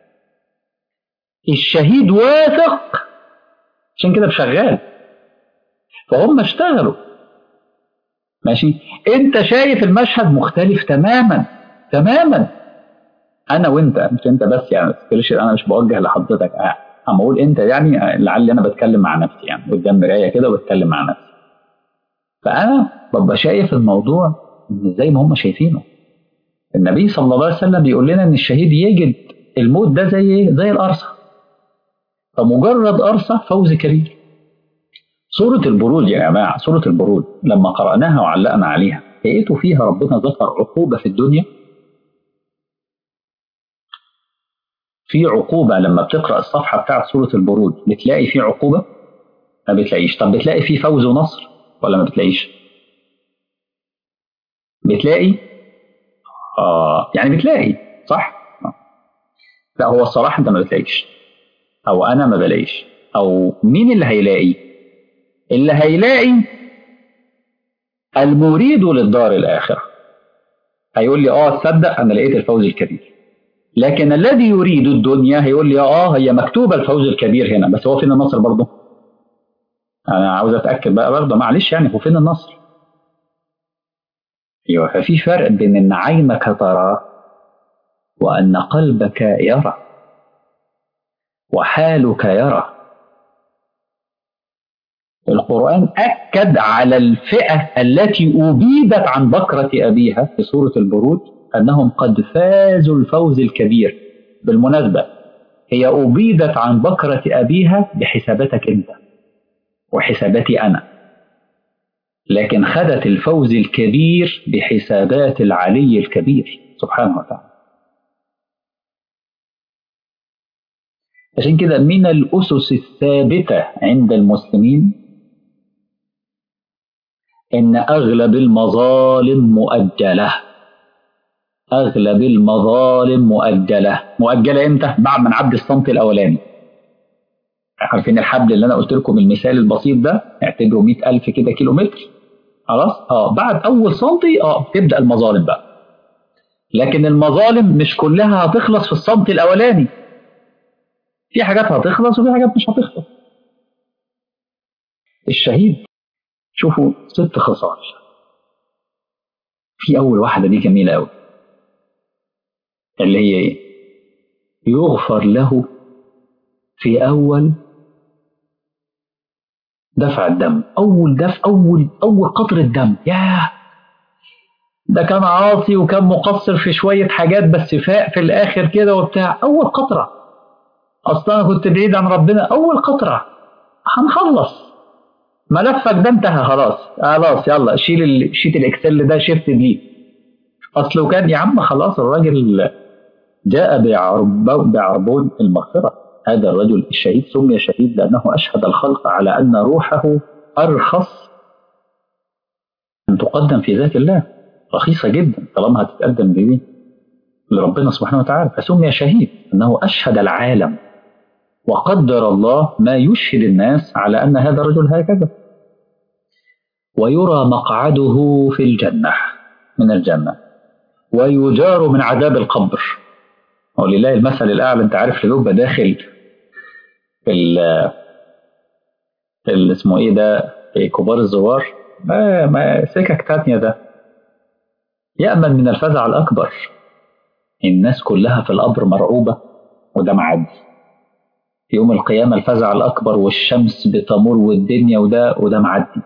الشهيد واثق عشان كده شغال فهم اشتغلوا ماشي انت شايف المشهد مختلف تماما تماما انا وانت مش انت بس يعني انا مش بوجه لحضرتك اما اقول انت يعني لعلي انا بتكلم مع نفسي يعني قدام مرايه كده وبتكلم مع نفسي فانا ببقى شايف الموضوع زي ما هم شايفينه النبي صلى الله عليه وسلم بيقول لنا ان الشهيد يجد الموت ده زي زي القرصه فمجرد قرصه فوز كبير سورة البرود يا جماعة سورة البرود لما قرأناها وعلقنا عليها لقيتوا فيها ربنا ذكر عقوبة في الدنيا في عقوبة لما بتقرأ الصفحة بتاعت سورة البرود بتلاقي في عقوبة ما بتلاقيش طب بتلاقي في فوز ونصر ولا ما بتلاقيش بتلاقي آه يعني بتلاقي صح آه. لا هو الصراحة انت ما بتلاقيش او انا ما بلاقيش او مين اللي هيلاقي اللي هيلاقي المريد للدار الآخرة هيقول لي اه تصدق انا لقيت الفوز الكبير لكن الذي يريد الدنيا هيقول لي اه هي مكتوبة الفوز الكبير هنا بس هو فين النصر برضه انا عاوز اتاكد بقى برضه معلش يعني هو فين النصر ايوه ففي فرق بين ان عينك ترى وان قلبك يرى وحالك يرى القرآن أكد على الفئة التي أبيدت عن بكرة أبيها في سورة البرود أنهم قد فازوا الفوز الكبير بالمناسبة هي أبيدت عن بكرة أبيها بحساباتك أنت وحساباتي أنا لكن خدت الفوز الكبير بحسابات العلي الكبير سبحانه وتعالى عشان كده من الأسس الثابتة عند المسلمين إن أغلب المظالم مؤجلة أغلب المظالم مؤجلة مؤجلة إمتى؟ بعد ما نعدي الصمت الأولاني عارفين الحبل اللي أنا قلت لكم المثال البسيط ده اعتبره 100000 كده كيلو متر خلاص؟ اه بعد أول سنتي اه تبدأ المظالم بقى لكن المظالم مش كلها هتخلص في الصمت الأولاني في حاجات هتخلص وفي حاجات مش هتخلص الشهيد شوفوا ست خصال في أول واحدة دي جميلة أوي اللي هي إيه؟ يغفر له في أول دفع الدم أول دفع أول أول قطرة دم ياه ده كان عاصي وكان مقصر في شوية حاجات بس فاق في الآخر كده وبتاع أول قطرة أصلا أنا كنت بعيد عن ربنا أول قطرة هنخلص ملفك ده انتهى خلاص خلاص يلا شيل الشيت الاكسل ده شيفت دي اصله كان يا عم خلاص الراجل جاء بعربون المغفرة هذا الرجل الشهيد سمي شهيد لأنه أشهد الخلق على أن روحه أرخص أن تقدم في ذات الله رخيصة جدا طالما هتتقدم بإيه؟ لربنا سبحانه وتعالى فسمي شهيد أنه أشهد العالم وقدر الله ما يشهد الناس على أن هذا الرجل هكذا ويرى مقعده في الجنة من الجنة ويجار من عذاب القبر ولله المثل الأعلى أنت عارف اللي بيبقى داخل في ال اسمه إيه ده في كبار الزوار ما, ما سكك تانية ده يأمن من الفزع الأكبر الناس كلها في القبر مرعوبة وده معدي يوم القيامة الفزع الأكبر والشمس بتمر والدنيا وده وده معدي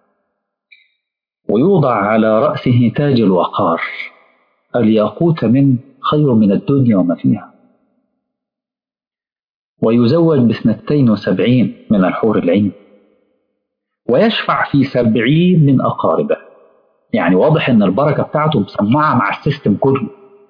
ويوضع على رأسه تاج الوقار الياقوت من خير من الدنيا وما فيها ويزوج باثنتين وسبعين من الحور العين ويشفع في سبعين من أقاربه يعني واضح ان البركة بتاعته مسمعة مع السيستم كله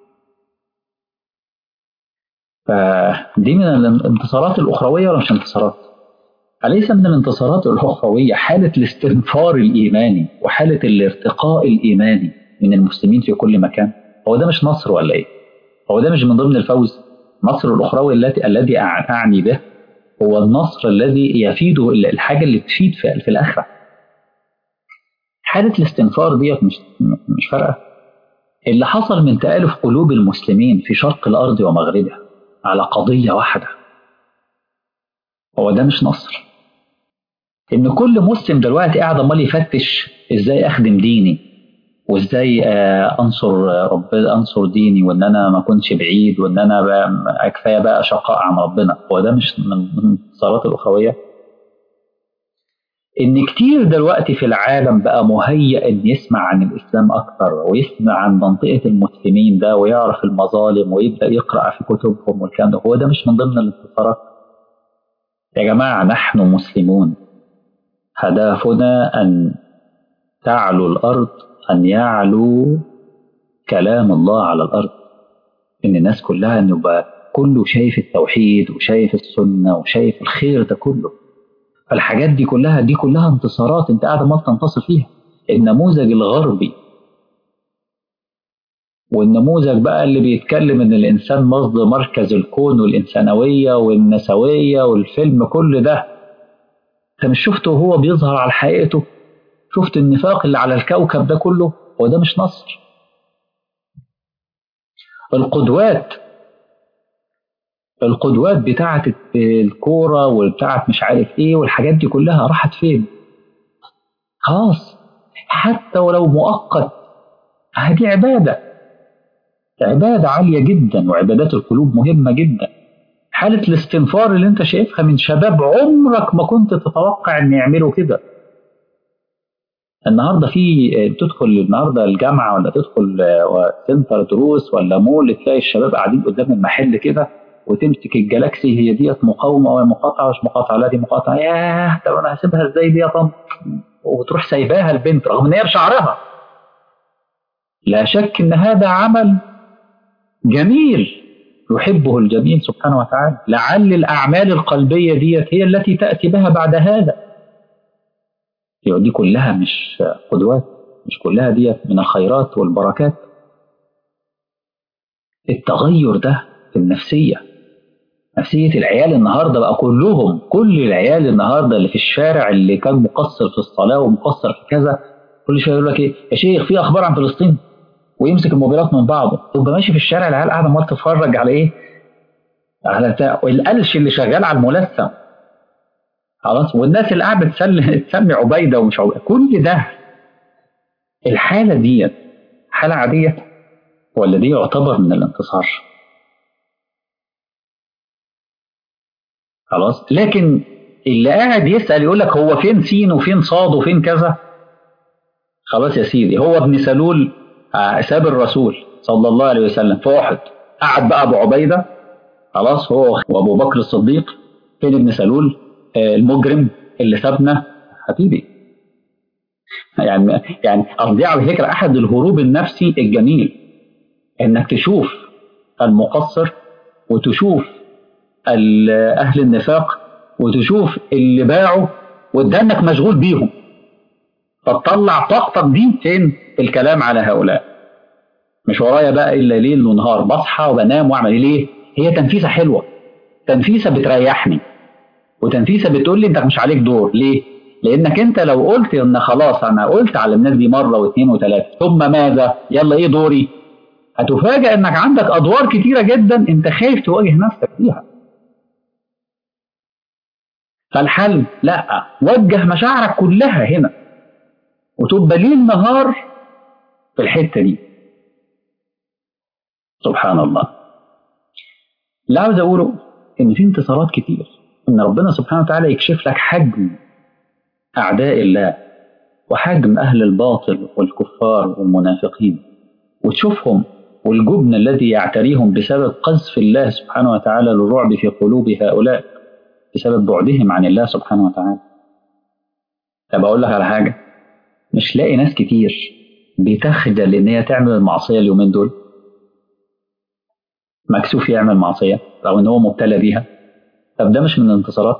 فدي من الانتصارات الأخروية ولا مش انتصارات؟ أليس من الانتصارات الأخروية حالة الاستنفار الإيماني وحالة الارتقاء الإيماني من المسلمين في كل مكان؟ هو ده مش نصر ولا إيه؟ هو ده مش من ضمن الفوز؟ النصر الأخروي التي الذي أعني به هو النصر الذي يفيده الحاجة اللي تفيد في, في الآخرة. حالة الاستنفار ديت مش مش فارقة. اللي حصل من تآلف قلوب المسلمين في شرق الأرض ومغربها على قضية واحدة هو ده مش نصر ان كل مسلم دلوقتي قاعد امال يفتش ازاي اخدم ديني وازاي انصر رب انصر ديني وان انا ما اكونش بعيد وان انا بقى كفايه بقى شقاء عن ربنا هو ده مش من الانتصارات الاخويه ان كتير دلوقتي في العالم بقى مهيأ ان يسمع عن الاسلام اكتر ويسمع عن منطقه المسلمين ده ويعرف المظالم ويبدا يقرا في كتبهم والكلام ده هو ده مش من ضمن الانتصارات يا جماعه نحن مسلمون هدفنا ان تعلو الارض ان يعلو كلام الله على الارض ان الناس كلها ان يبقى كله شايف التوحيد وشايف السنه وشايف الخير ده كله فالحاجات دي كلها دي كلها انتصارات انت قاعد ما تنتصر فيها النموذج الغربي والنموذج بقى اللي بيتكلم ان الانسان مصدر مركز الكون والانسانويه والنسويه والفيلم كل ده انت مش شفته وهو بيظهر على حقيقته شفت النفاق اللي على الكوكب ده كله هو ده مش نصر القدوات القدوات بتاعة الكورة وبتاعة مش عارف ايه والحاجات دي كلها راحت فين خلاص حتى ولو مؤقت هذه عبادة عبادة عالية جدا وعبادات القلوب مهمة جدا حالة الاستنفار اللي انت شايفها من شباب عمرك ما كنت تتوقع ان يعملوا كده النهارده في تدخل النهارده الجامعه ولا تدخل سنتر دروس ولا مول تلاقي الشباب قاعدين قدام المحل كده وتمسك الجلاكسي هي ديت مقاومه ولا مقاطعه مش مقاطعه لا دي مقاطعه ياه طب انا هسيبها ازاي دي يا طن وتروح سايباها البنت رغم ان هي بشعرها لا شك ان هذا عمل جميل يحبه الجميل سبحانه وتعالى لعل الاعمال القلبيه ديت هي التي تاتي بها بعد هذا دي كلها مش قدوات مش كلها ديت من الخيرات والبركات التغير ده في النفسية نفسية العيال النهاردة بقى كلهم كل العيال النهاردة اللي في الشارع اللي كان مقصر في الصلاة ومقصر في كذا كل شوية يقول لك ايه يا شيخ في اخبار عن فلسطين ويمسك الموبايلات من بعضه تبقى ماشي في الشارع العيال قاعدة عمال تتفرج على ايه على بتاع والقلش اللي شغال على الملثم خلاص والناس اللي قاعده تسمي تسمي عبيده ومش عبيده كل ده الحاله دي حاله عاديه ولا دي يعتبر من الانتصار خلاص لكن اللي قاعد يسال يقول لك هو فين سين وفين صاد وفين كذا خلاص يا سيدي هو ابن سلول ساب الرسول صلى الله عليه وسلم في احد قعد بقى ابو عبيده خلاص هو وابو بكر الصديق فين ابن سلول المجرم اللي سابنا حبيبي يعني يعني قصدي على فكره احد الهروب النفسي الجميل انك تشوف المقصر وتشوف اهل النفاق وتشوف اللي باعوا وتدنك مشغول بيهم فتطلع طاقتك دي فين في الكلام على هؤلاء مش ورايا بقى الا ليل ونهار بصحى وبنام واعمل ليه هي تنفيسه حلوه تنفيسه بتريحني وتنفيسه بتقول لي انت مش عليك دور ليه لانك انت لو قلت ان خلاص انا قلت على الناس دي مره واثنين وثلاثه ثم ماذا يلا ايه دوري هتفاجئ انك عندك ادوار كتيره جدا انت خايف تواجه نفسك فيها فالحل لا وجه مشاعرك كلها هنا وتبقى ليل نهار في الحته دي سبحان الله اللي عاوز اقوله ان في انتصارات كتير ان ربنا سبحانه وتعالى يكشف لك حجم اعداء الله وحجم اهل الباطل والكفار والمنافقين وتشوفهم والجبن الذي يعتريهم بسبب قذف الله سبحانه وتعالى للرعب في قلوب هؤلاء بسبب بعدهم عن الله سبحانه وتعالى طب اقول لك على حاجه مش لاقي ناس كتير بتخجل ان هي تعمل المعصيه اليومين دول مكسوف يعمل معصيه رغم ان هو مبتلى بيها طب ده مش من الانتصارات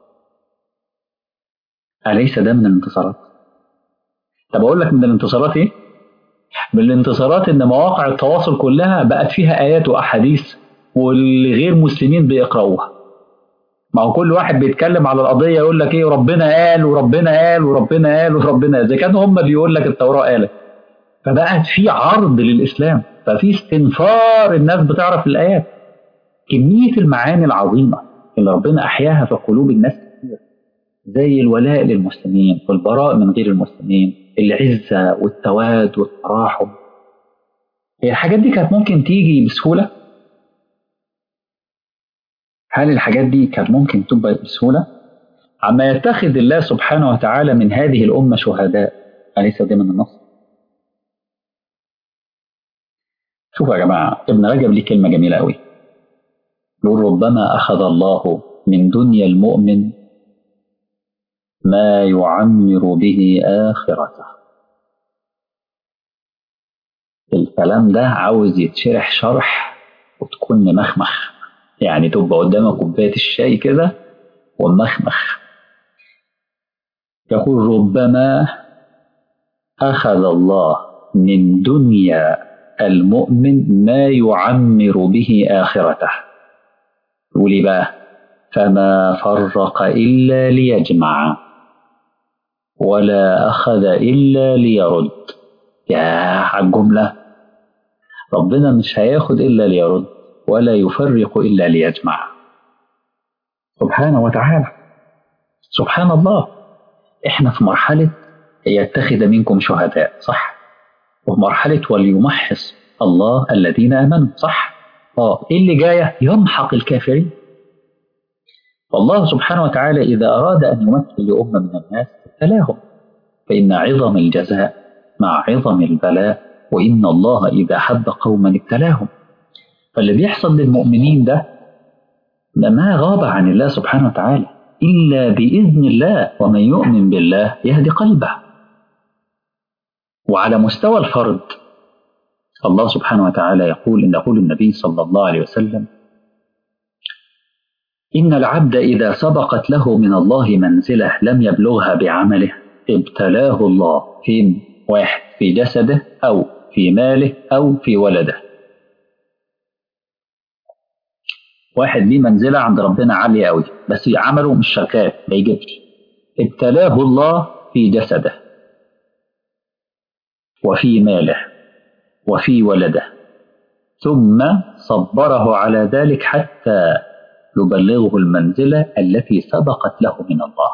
أليس ده من الانتصارات طب أقول لك من الانتصارات إيه من الانتصارات إن مواقع التواصل كلها بقت فيها آيات وأحاديث واللي غير مسلمين بيقرأوها ما هو كل واحد بيتكلم على القضية يقول لك إيه ربنا قال وربنا قال وربنا قال وربنا قال زي كانوا هم بيقول لك التوراة قالت فبقت في عرض للإسلام ففي استنفار الناس بتعرف الآيات كمية المعاني العظيمة اللي ربنا أحياها في قلوب الناس كتير زي الولاء للمسلمين والبراء من غير المسلمين العزة والتواد والتراحم هي الحاجات دي كانت ممكن تيجي بسهولة هل الحاجات دي كانت ممكن تبقى بسهولة عما يتخذ الله سبحانه وتعالى من هذه الأمة شهداء أليس ده من النص شوفوا يا جماعة ابن رجب ليه كلمة جميلة قوي يقول ربما أخذ الله من دنيا المؤمن ما يعمر به آخرته الكلام ده عاوز يتشرح شرح وتكون ممخمخ يعني تبقى قدامك كوباية الشاي كده ومخمخ يقول ربما أخذ الله من دنيا المؤمن ما يعمر به آخرته يقول بقى فما فرق إلا ليجمع ولا أخذ إلا ليرد يا على الجملة ربنا مش هياخد إلا ليرد ولا يفرق إلا ليجمع سبحانه وتعالى سبحان الله احنا في مرحلة يتخذ منكم شهداء صح وفي مرحلة وليمحص الله الذين آمنوا صح اه ايه اللي جايه يمحق الكافرين والله سبحانه وتعالى اذا اراد ان يمثل لامه من الناس ابتلاهم فان عظم الجزاء مع عظم البلاء وان الله اذا حب قوما ابتلاهم فاللي بيحصل للمؤمنين ده ده ما غاب عن الله سبحانه وتعالى الا باذن الله ومن يؤمن بالله يهدي قلبه وعلى مستوى الفرد الله سبحانه وتعالى يقول إن يقول النبي صلى الله عليه وسلم إن العبد إذا سبقت له من الله منزلة لم يبلغها بعمله ابتلاه الله في واحد في جسده أو في ماله أو في ولده واحد ليه منزلة عند ربنا عالية قوي بس عمله مش شغال ما يجيبش ابتلاه الله في جسده وفي ماله وفي ولده ثم صبره على ذلك حتى يبلغه المنزلة التي سبقت له من الله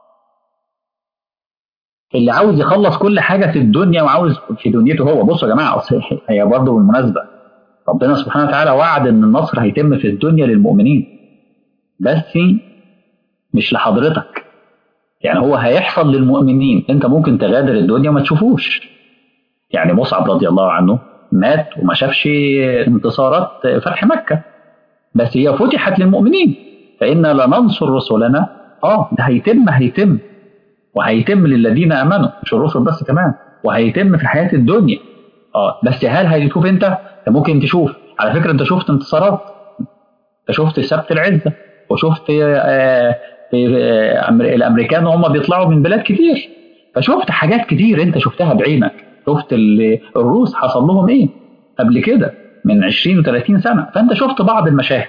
اللي عاوز يخلص كل حاجة في الدنيا وعاوز في دنيته هو بصوا يا جماعة هي برضه بالمناسبة ربنا سبحانه وتعالى وعد ان النصر هيتم في الدنيا للمؤمنين بس مش لحضرتك يعني هو هيحصل للمؤمنين انت ممكن تغادر الدنيا وما تشوفوش يعني مصعب رضي الله عنه مات وما شافش انتصارات فتح مكة بس هي فتحت للمؤمنين فإنا لننصر رسلنا اه ده هيتم هيتم وهيتم للذين امنوا مش الرسل بس كمان وهيتم في حياه الدنيا اه بس هل هتشوف انت؟ انت ممكن تشوف على فكره انت شفت انتصارات انت شفت سبت العزه وشفت آه آه الامريكان وهم بيطلعوا من بلاد كتير فشفت حاجات كتير انت شفتها بعينك شفت الروس حصل لهم ايه قبل كده من 20 و30 سنه فانت شفت بعض المشاهد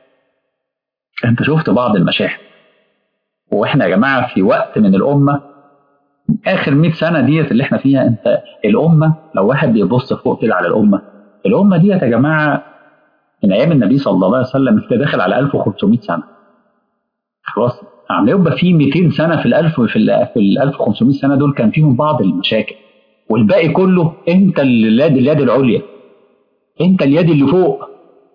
انت شفت بعض المشاهد واحنا يا جماعه في وقت من الامه اخر 100 سنه ديت اللي احنا فيها انت الامه لو واحد بيبص فوق كده على الامه الامه ديت يا جماعه من ايام النبي صلى الله عليه وسلم انت داخل على 1500 سنه خلاص عم يبقى في 200 سنه في ال1000 في ال في ال 1500 سنه دول كان فيهم بعض المشاكل والباقي كله انت اليد اليد العليا انت اليد اللي فوق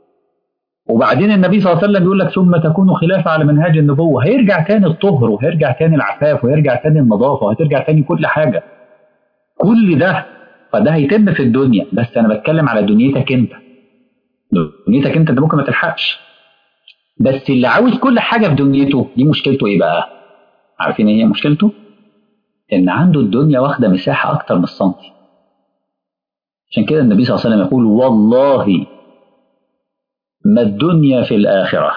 وبعدين النبي صلى الله عليه وسلم بيقول لك ثم تكون خلافة على منهاج النبوة هيرجع تاني الطهر وهيرجع تاني العفاف وهيرجع تاني النظافة وهترجع تاني كل حاجة كل ده فده هيتم في الدنيا بس أنا بتكلم على دنيتك أنت دنيتك أنت ده ممكن ما تلحقش بس اللي عاوز كل حاجة في دنيته دي مشكلته إيه بقى؟ عارفين إيه هي مشكلته؟ إن عنده الدنيا واخدة مساحة أكتر من السنتي عشان كده النبي صلى الله عليه وسلم يقول والله ما الدنيا في الآخرة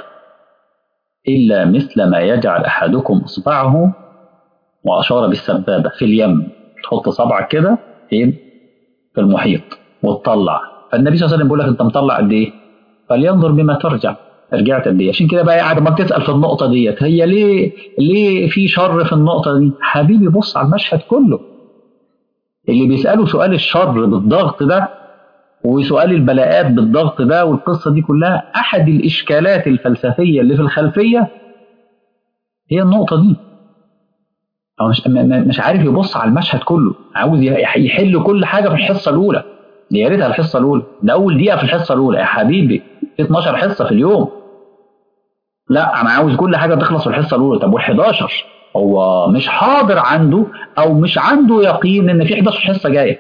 إلا مثل ما يجعل أحدكم إصبعه وأشار بالسبابة في اليم تحط صبعك كده فين؟ في المحيط وتطلع فالنبي صلى الله عليه وسلم بيقول لك أنت مطلع قد إيه؟ فلينظر بما ترجع رجعت قد ايه عشان كده بقى قاعد ما بتسال في النقطه ديت هي ليه ليه في شر في النقطه دي حبيبي بص على المشهد كله اللي بيسالوا سؤال الشر بالضغط ده وسؤال البلاءات بالضغط ده والقصه دي كلها احد الاشكالات الفلسفيه اللي في الخلفيه هي النقطه دي هو مش مش عارف يبص على المشهد كله عاوز يحل كل حاجه في الحصه الاولى يا ريتها الحصه الاولى ده اول دقيقه في الحصه الاولى يا حبيبي في 12 حصه في اليوم لا انا عاوز كل حاجه تخلص في الحصه الاولى طب وال11 هو مش حاضر عنده او مش عنده يقين ان في 11 حصه جايه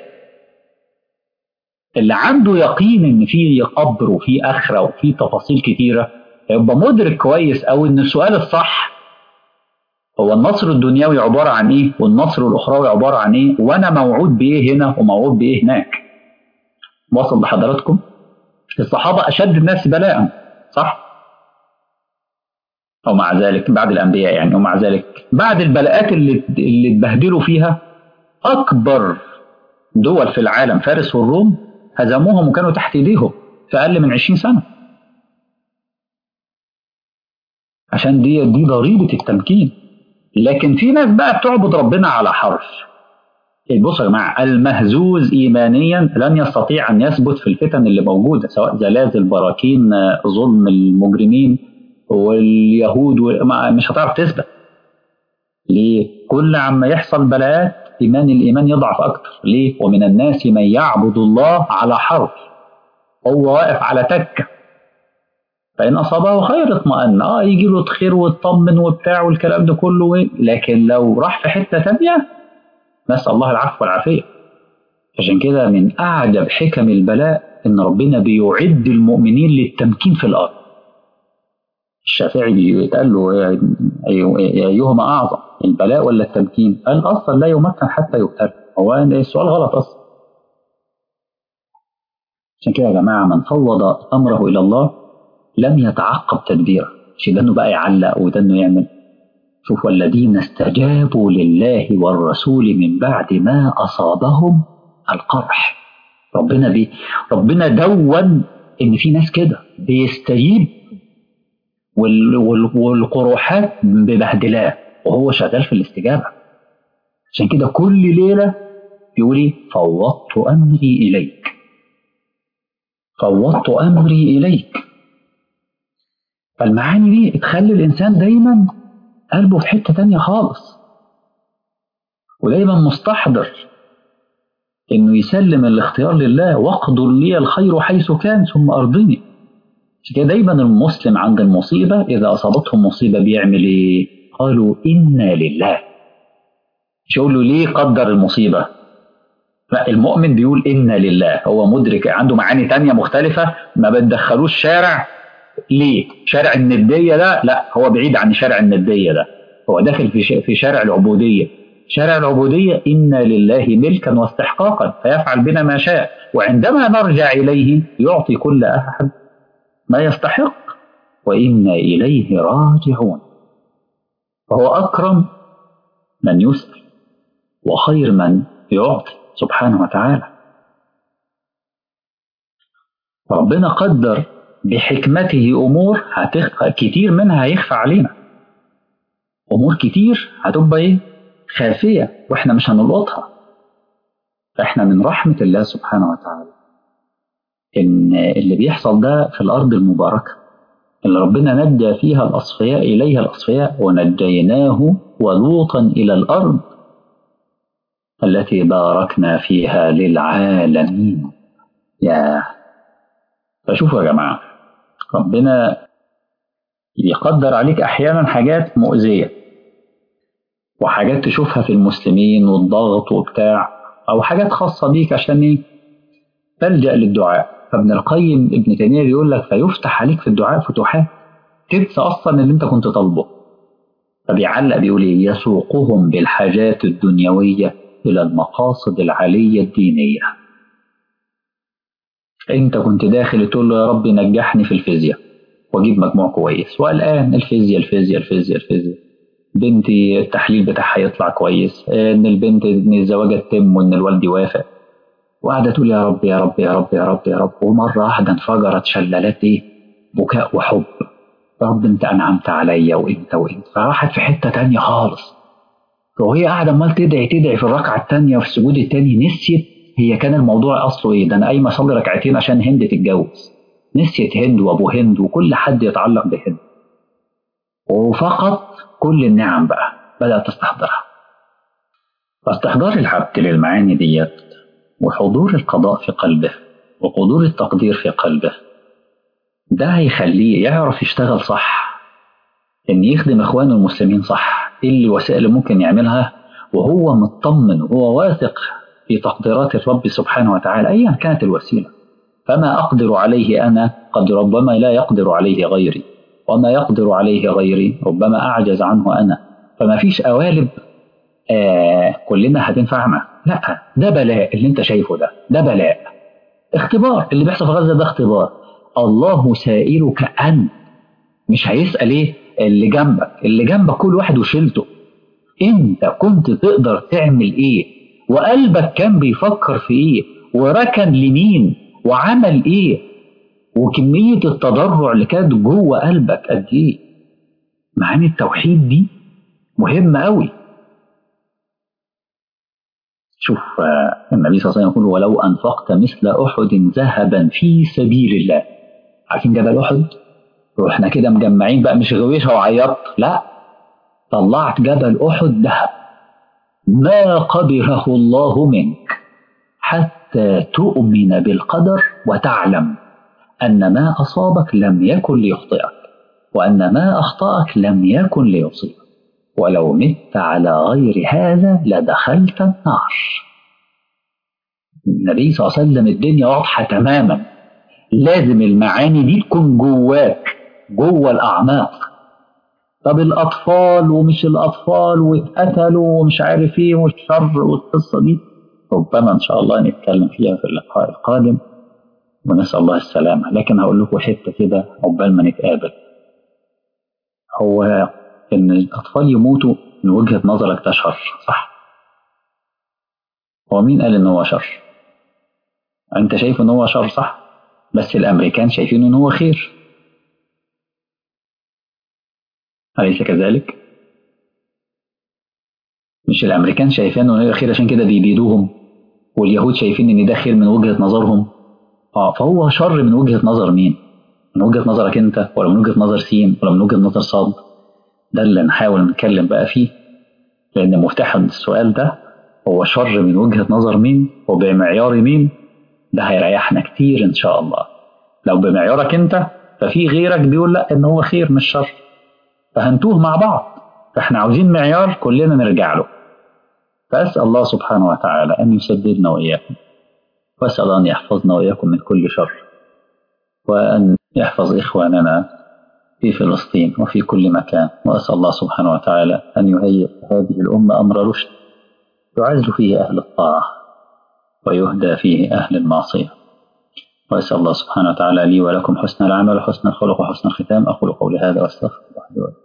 اللي عنده يقين ان في قبر وفي اخره وفي تفاصيل كتيره يبقى مدرك كويس او ان السؤال الصح هو النصر الدنيوي عباره عن ايه والنصر الاخروي عباره عن ايه وانا موعود بايه هنا وموعود بايه هناك واصل لحضراتكم الصحابه اشد الناس بلاء صح ومع ذلك بعد الانبياء يعني ومع ذلك بعد البلاءات اللي اللي اتبهدلوا فيها اكبر دول في العالم فارس والروم هزموهم وكانوا تحت ايديهم في اقل من 20 سنه عشان دي دي ضريبه التمكين لكن في ناس بقى بتعبد ربنا على حرف بصوا يا جماعه المهزوز ايمانيا لن يستطيع ان يثبت في الفتن اللي موجوده سواء زلازل براكين ظلم المجرمين واليهود مش هتعرف تثبت ليه؟ كل عما يحصل بلاءات ايمان الايمان يضعف اكتر ليه؟ ومن الناس من يعبد الله على حرف هو واقف على تكه فإن أصابه خير اطمأن اه يجي له خير ويطمن وبتاع والكلام ده كله لكن لو راح في حتة تانية نسأل الله العفو والعافية عشان كده من أعجب حكم البلاء إن ربنا بيعد المؤمنين للتمكين في الأرض الشافعي بيتقال له أيهما أعظم البلاء ولا التمكين؟ قال أصلا لا يمكن حتى يبتلى هو السؤال غلط أصلا عشان كده يا جماعة من فوض أمره إلى الله لم يتعقب تدبيره مش ده انه بقى يعلق وده انه يعمل شوف والذين استجابوا لله والرسول من بعد ما اصابهم القرح ربنا بي ربنا دون ان في ناس كده بيستجيب والقروحات ببهدلاه وهو شغال في الاستجابة عشان كده كل ليلة يقول لي فوضت أمري إليك فوضت أمري إليك فالمعاني دي تخلي الإنسان دايما قلبه في حتة تانية خالص ودايما مستحضر إنه يسلم الاختيار لله واقدر لي الخير حيث كان ثم أرضني كده دايما المسلم عند المصيبة إذا أصابته مصيبة بيعمل إيه؟ قالوا إنا لله مش يقول له ليه قدر المصيبة لا المؤمن بيقول إنا لله هو مدرك عنده معاني تانية مختلفة ما بتدخلوش شارع ليه شارع الندية ده لا هو بعيد عن شارع الندية ده هو داخل في في شارع العبودية شارع العبودية إنا لله ملكا واستحقاقا فيفعل بنا ما شاء وعندما نرجع إليه يعطي كل أحد ما يستحق وإنا إليه راجعون فهو أكرم من يسأل وخير من يعطي سبحانه وتعالى ربنا قدر بحكمته أمور هتخ... كتير منها هيخفى علينا أمور كتير هتبقى إيه؟ خافية وإحنا مش هنلقطها فإحنا من رحمة الله سبحانه وتعالى إن اللي بيحصل ده في الأرض المباركة اللي ربنا نجى فيها الأصفياء إليها الأصفياء ونجيناه ولوطا إلى الأرض التي باركنا فيها للعالمين يا فشوفوا يا جماعة ربنا يقدر عليك أحيانا حاجات مؤذية وحاجات تشوفها في المسلمين والضغط وبتاع أو حاجات خاصة بيك عشان إيه تلجأ للدعاء فابن القيم ابن تيمية بيقول لك فيفتح عليك في الدعاء فتوحات تنسى أصلا اللي أنت كنت طالبه فبيعلق بيقول إيه يسوقهم بالحاجات الدنيوية إلى المقاصد العالية الدينية أنت كنت داخل تقول له يا رب نجحني في الفيزياء وأجيب مجموع كويس والآن الفيزياء الفيزياء الفيزياء الفيزياء بنتي التحليل بتاعها يطلع كويس إن البنت إن الزواج تتم وإن الوالد يوافق وقاعدة تقول يا رب يا رب يا رب يا رب يا رب ومرة واحدة انفجرت شلالات إيه بكاء وحب يا رب أنت أنعمت عليا وأنت وأنت فراحت في حتة تانية خالص وهي قاعدة أمال تدعي تدعي في الركعة التانية وفي السجود التاني نسيت هي كان الموضوع أصله إيه ده أنا قايمة أصلي ركعتين عشان هند تتجوز نسيت هند وأبو هند وكل حد يتعلق بهند وفقط كل النعم بقى بدأت تستحضرها فاستحضار العبد للمعاني ديت وحضور القضاء في قلبه وقدور التقدير في قلبه ده هيخليه يعرف يشتغل صح ان يخدم اخوانه المسلمين صح ايه الوسائل اللي ممكن يعملها وهو مطمن وهو واثق في تقديرات الرب سبحانه وتعالى ايا كانت الوسيله فما اقدر عليه انا قد ربما لا يقدر عليه غيري وما يقدر عليه غيري ربما اعجز عنه انا فما فيش قوالب آه كلنا هتنفعنا لا ده بلاء اللي انت شايفه ده ده بلاء اختبار اللي بيحصل في غزه ده اختبار الله سائلك انت مش هيسال ايه اللي جنبك اللي جنبك كل واحد وشيلته انت كنت تقدر تعمل ايه وقلبك كان بيفكر في ايه وركن لمين وعمل ايه وكمية التضرع اللي كانت جوه قلبك قد ايه معاني التوحيد دي مهمة قوي شوف النبي صلى الله عليه وسلم يقول ولو أنفقت مثل أحد ذهبا في سبيل الله عارفين جبل أحد واحنا كده مجمعين بقى مش غويشة وعيطت لا طلعت جبل أحد ذهب ما قبله الله منك حتى تؤمن بالقدر وتعلم أن ما أصابك لم يكن ليخطئك وأن ما أخطأك لم يكن ليصيبك ولو مت على غير هذا لدخلت النار النبي صلى الله عليه وسلم الدنيا واضحة تماما لازم المعاني دي تكون جواك جوه الأعماق طب الأطفال ومش الأطفال واتقتلوا ومش عارف إيه والشر والقصة دي ربما إن شاء الله نتكلم فيها في اللقاء القادم ونسأل الله السلامة لكن هقول لكم حتة كده عقبال ما نتقابل هو إن الأطفال يموتوا من وجهة نظرك ده شر صح؟ هو مين قال إن هو شر؟ أنت شايف إن هو شر صح؟ بس الأمريكان شايفين إن هو خير أليس كذلك؟ مش الأمريكان شايفين إنه خير عشان كده بيبيدوهم واليهود شايفين إن ده خير من وجهة نظرهم اه فهو شر من وجهة نظر مين؟ من وجهة نظرك أنت ولا من وجهة نظر سين ولا من وجهة نظر صاد؟ ده اللي نحاول نتكلم بقى فيه لأن مفتاح السؤال ده هو شر من وجهة نظر مين وبمعيار مين ده هيريحنا كتير إن شاء الله لو بمعيارك أنت ففي غيرك بيقول لا إن هو خير مش شر فهنتوه مع بعض فإحنا عاوزين معيار كلنا نرجع له فأسأل الله سبحانه وتعالى أن يسددنا وإياكم وأسأل أن يحفظنا وإياكم من كل شر وأن يحفظ إخواننا في فلسطين وفي كل مكان وأسأل الله سبحانه وتعالى أن يهيئ هذه الأمة أمر رشد يعز فيه أهل الطاعة ويهدى فيه أهل المعصية وأسأل الله سبحانه وتعالى لي ولكم حسن العمل وحسن الخلق وحسن الختام أقول قولي هذا وأستغفر الله لي ولكم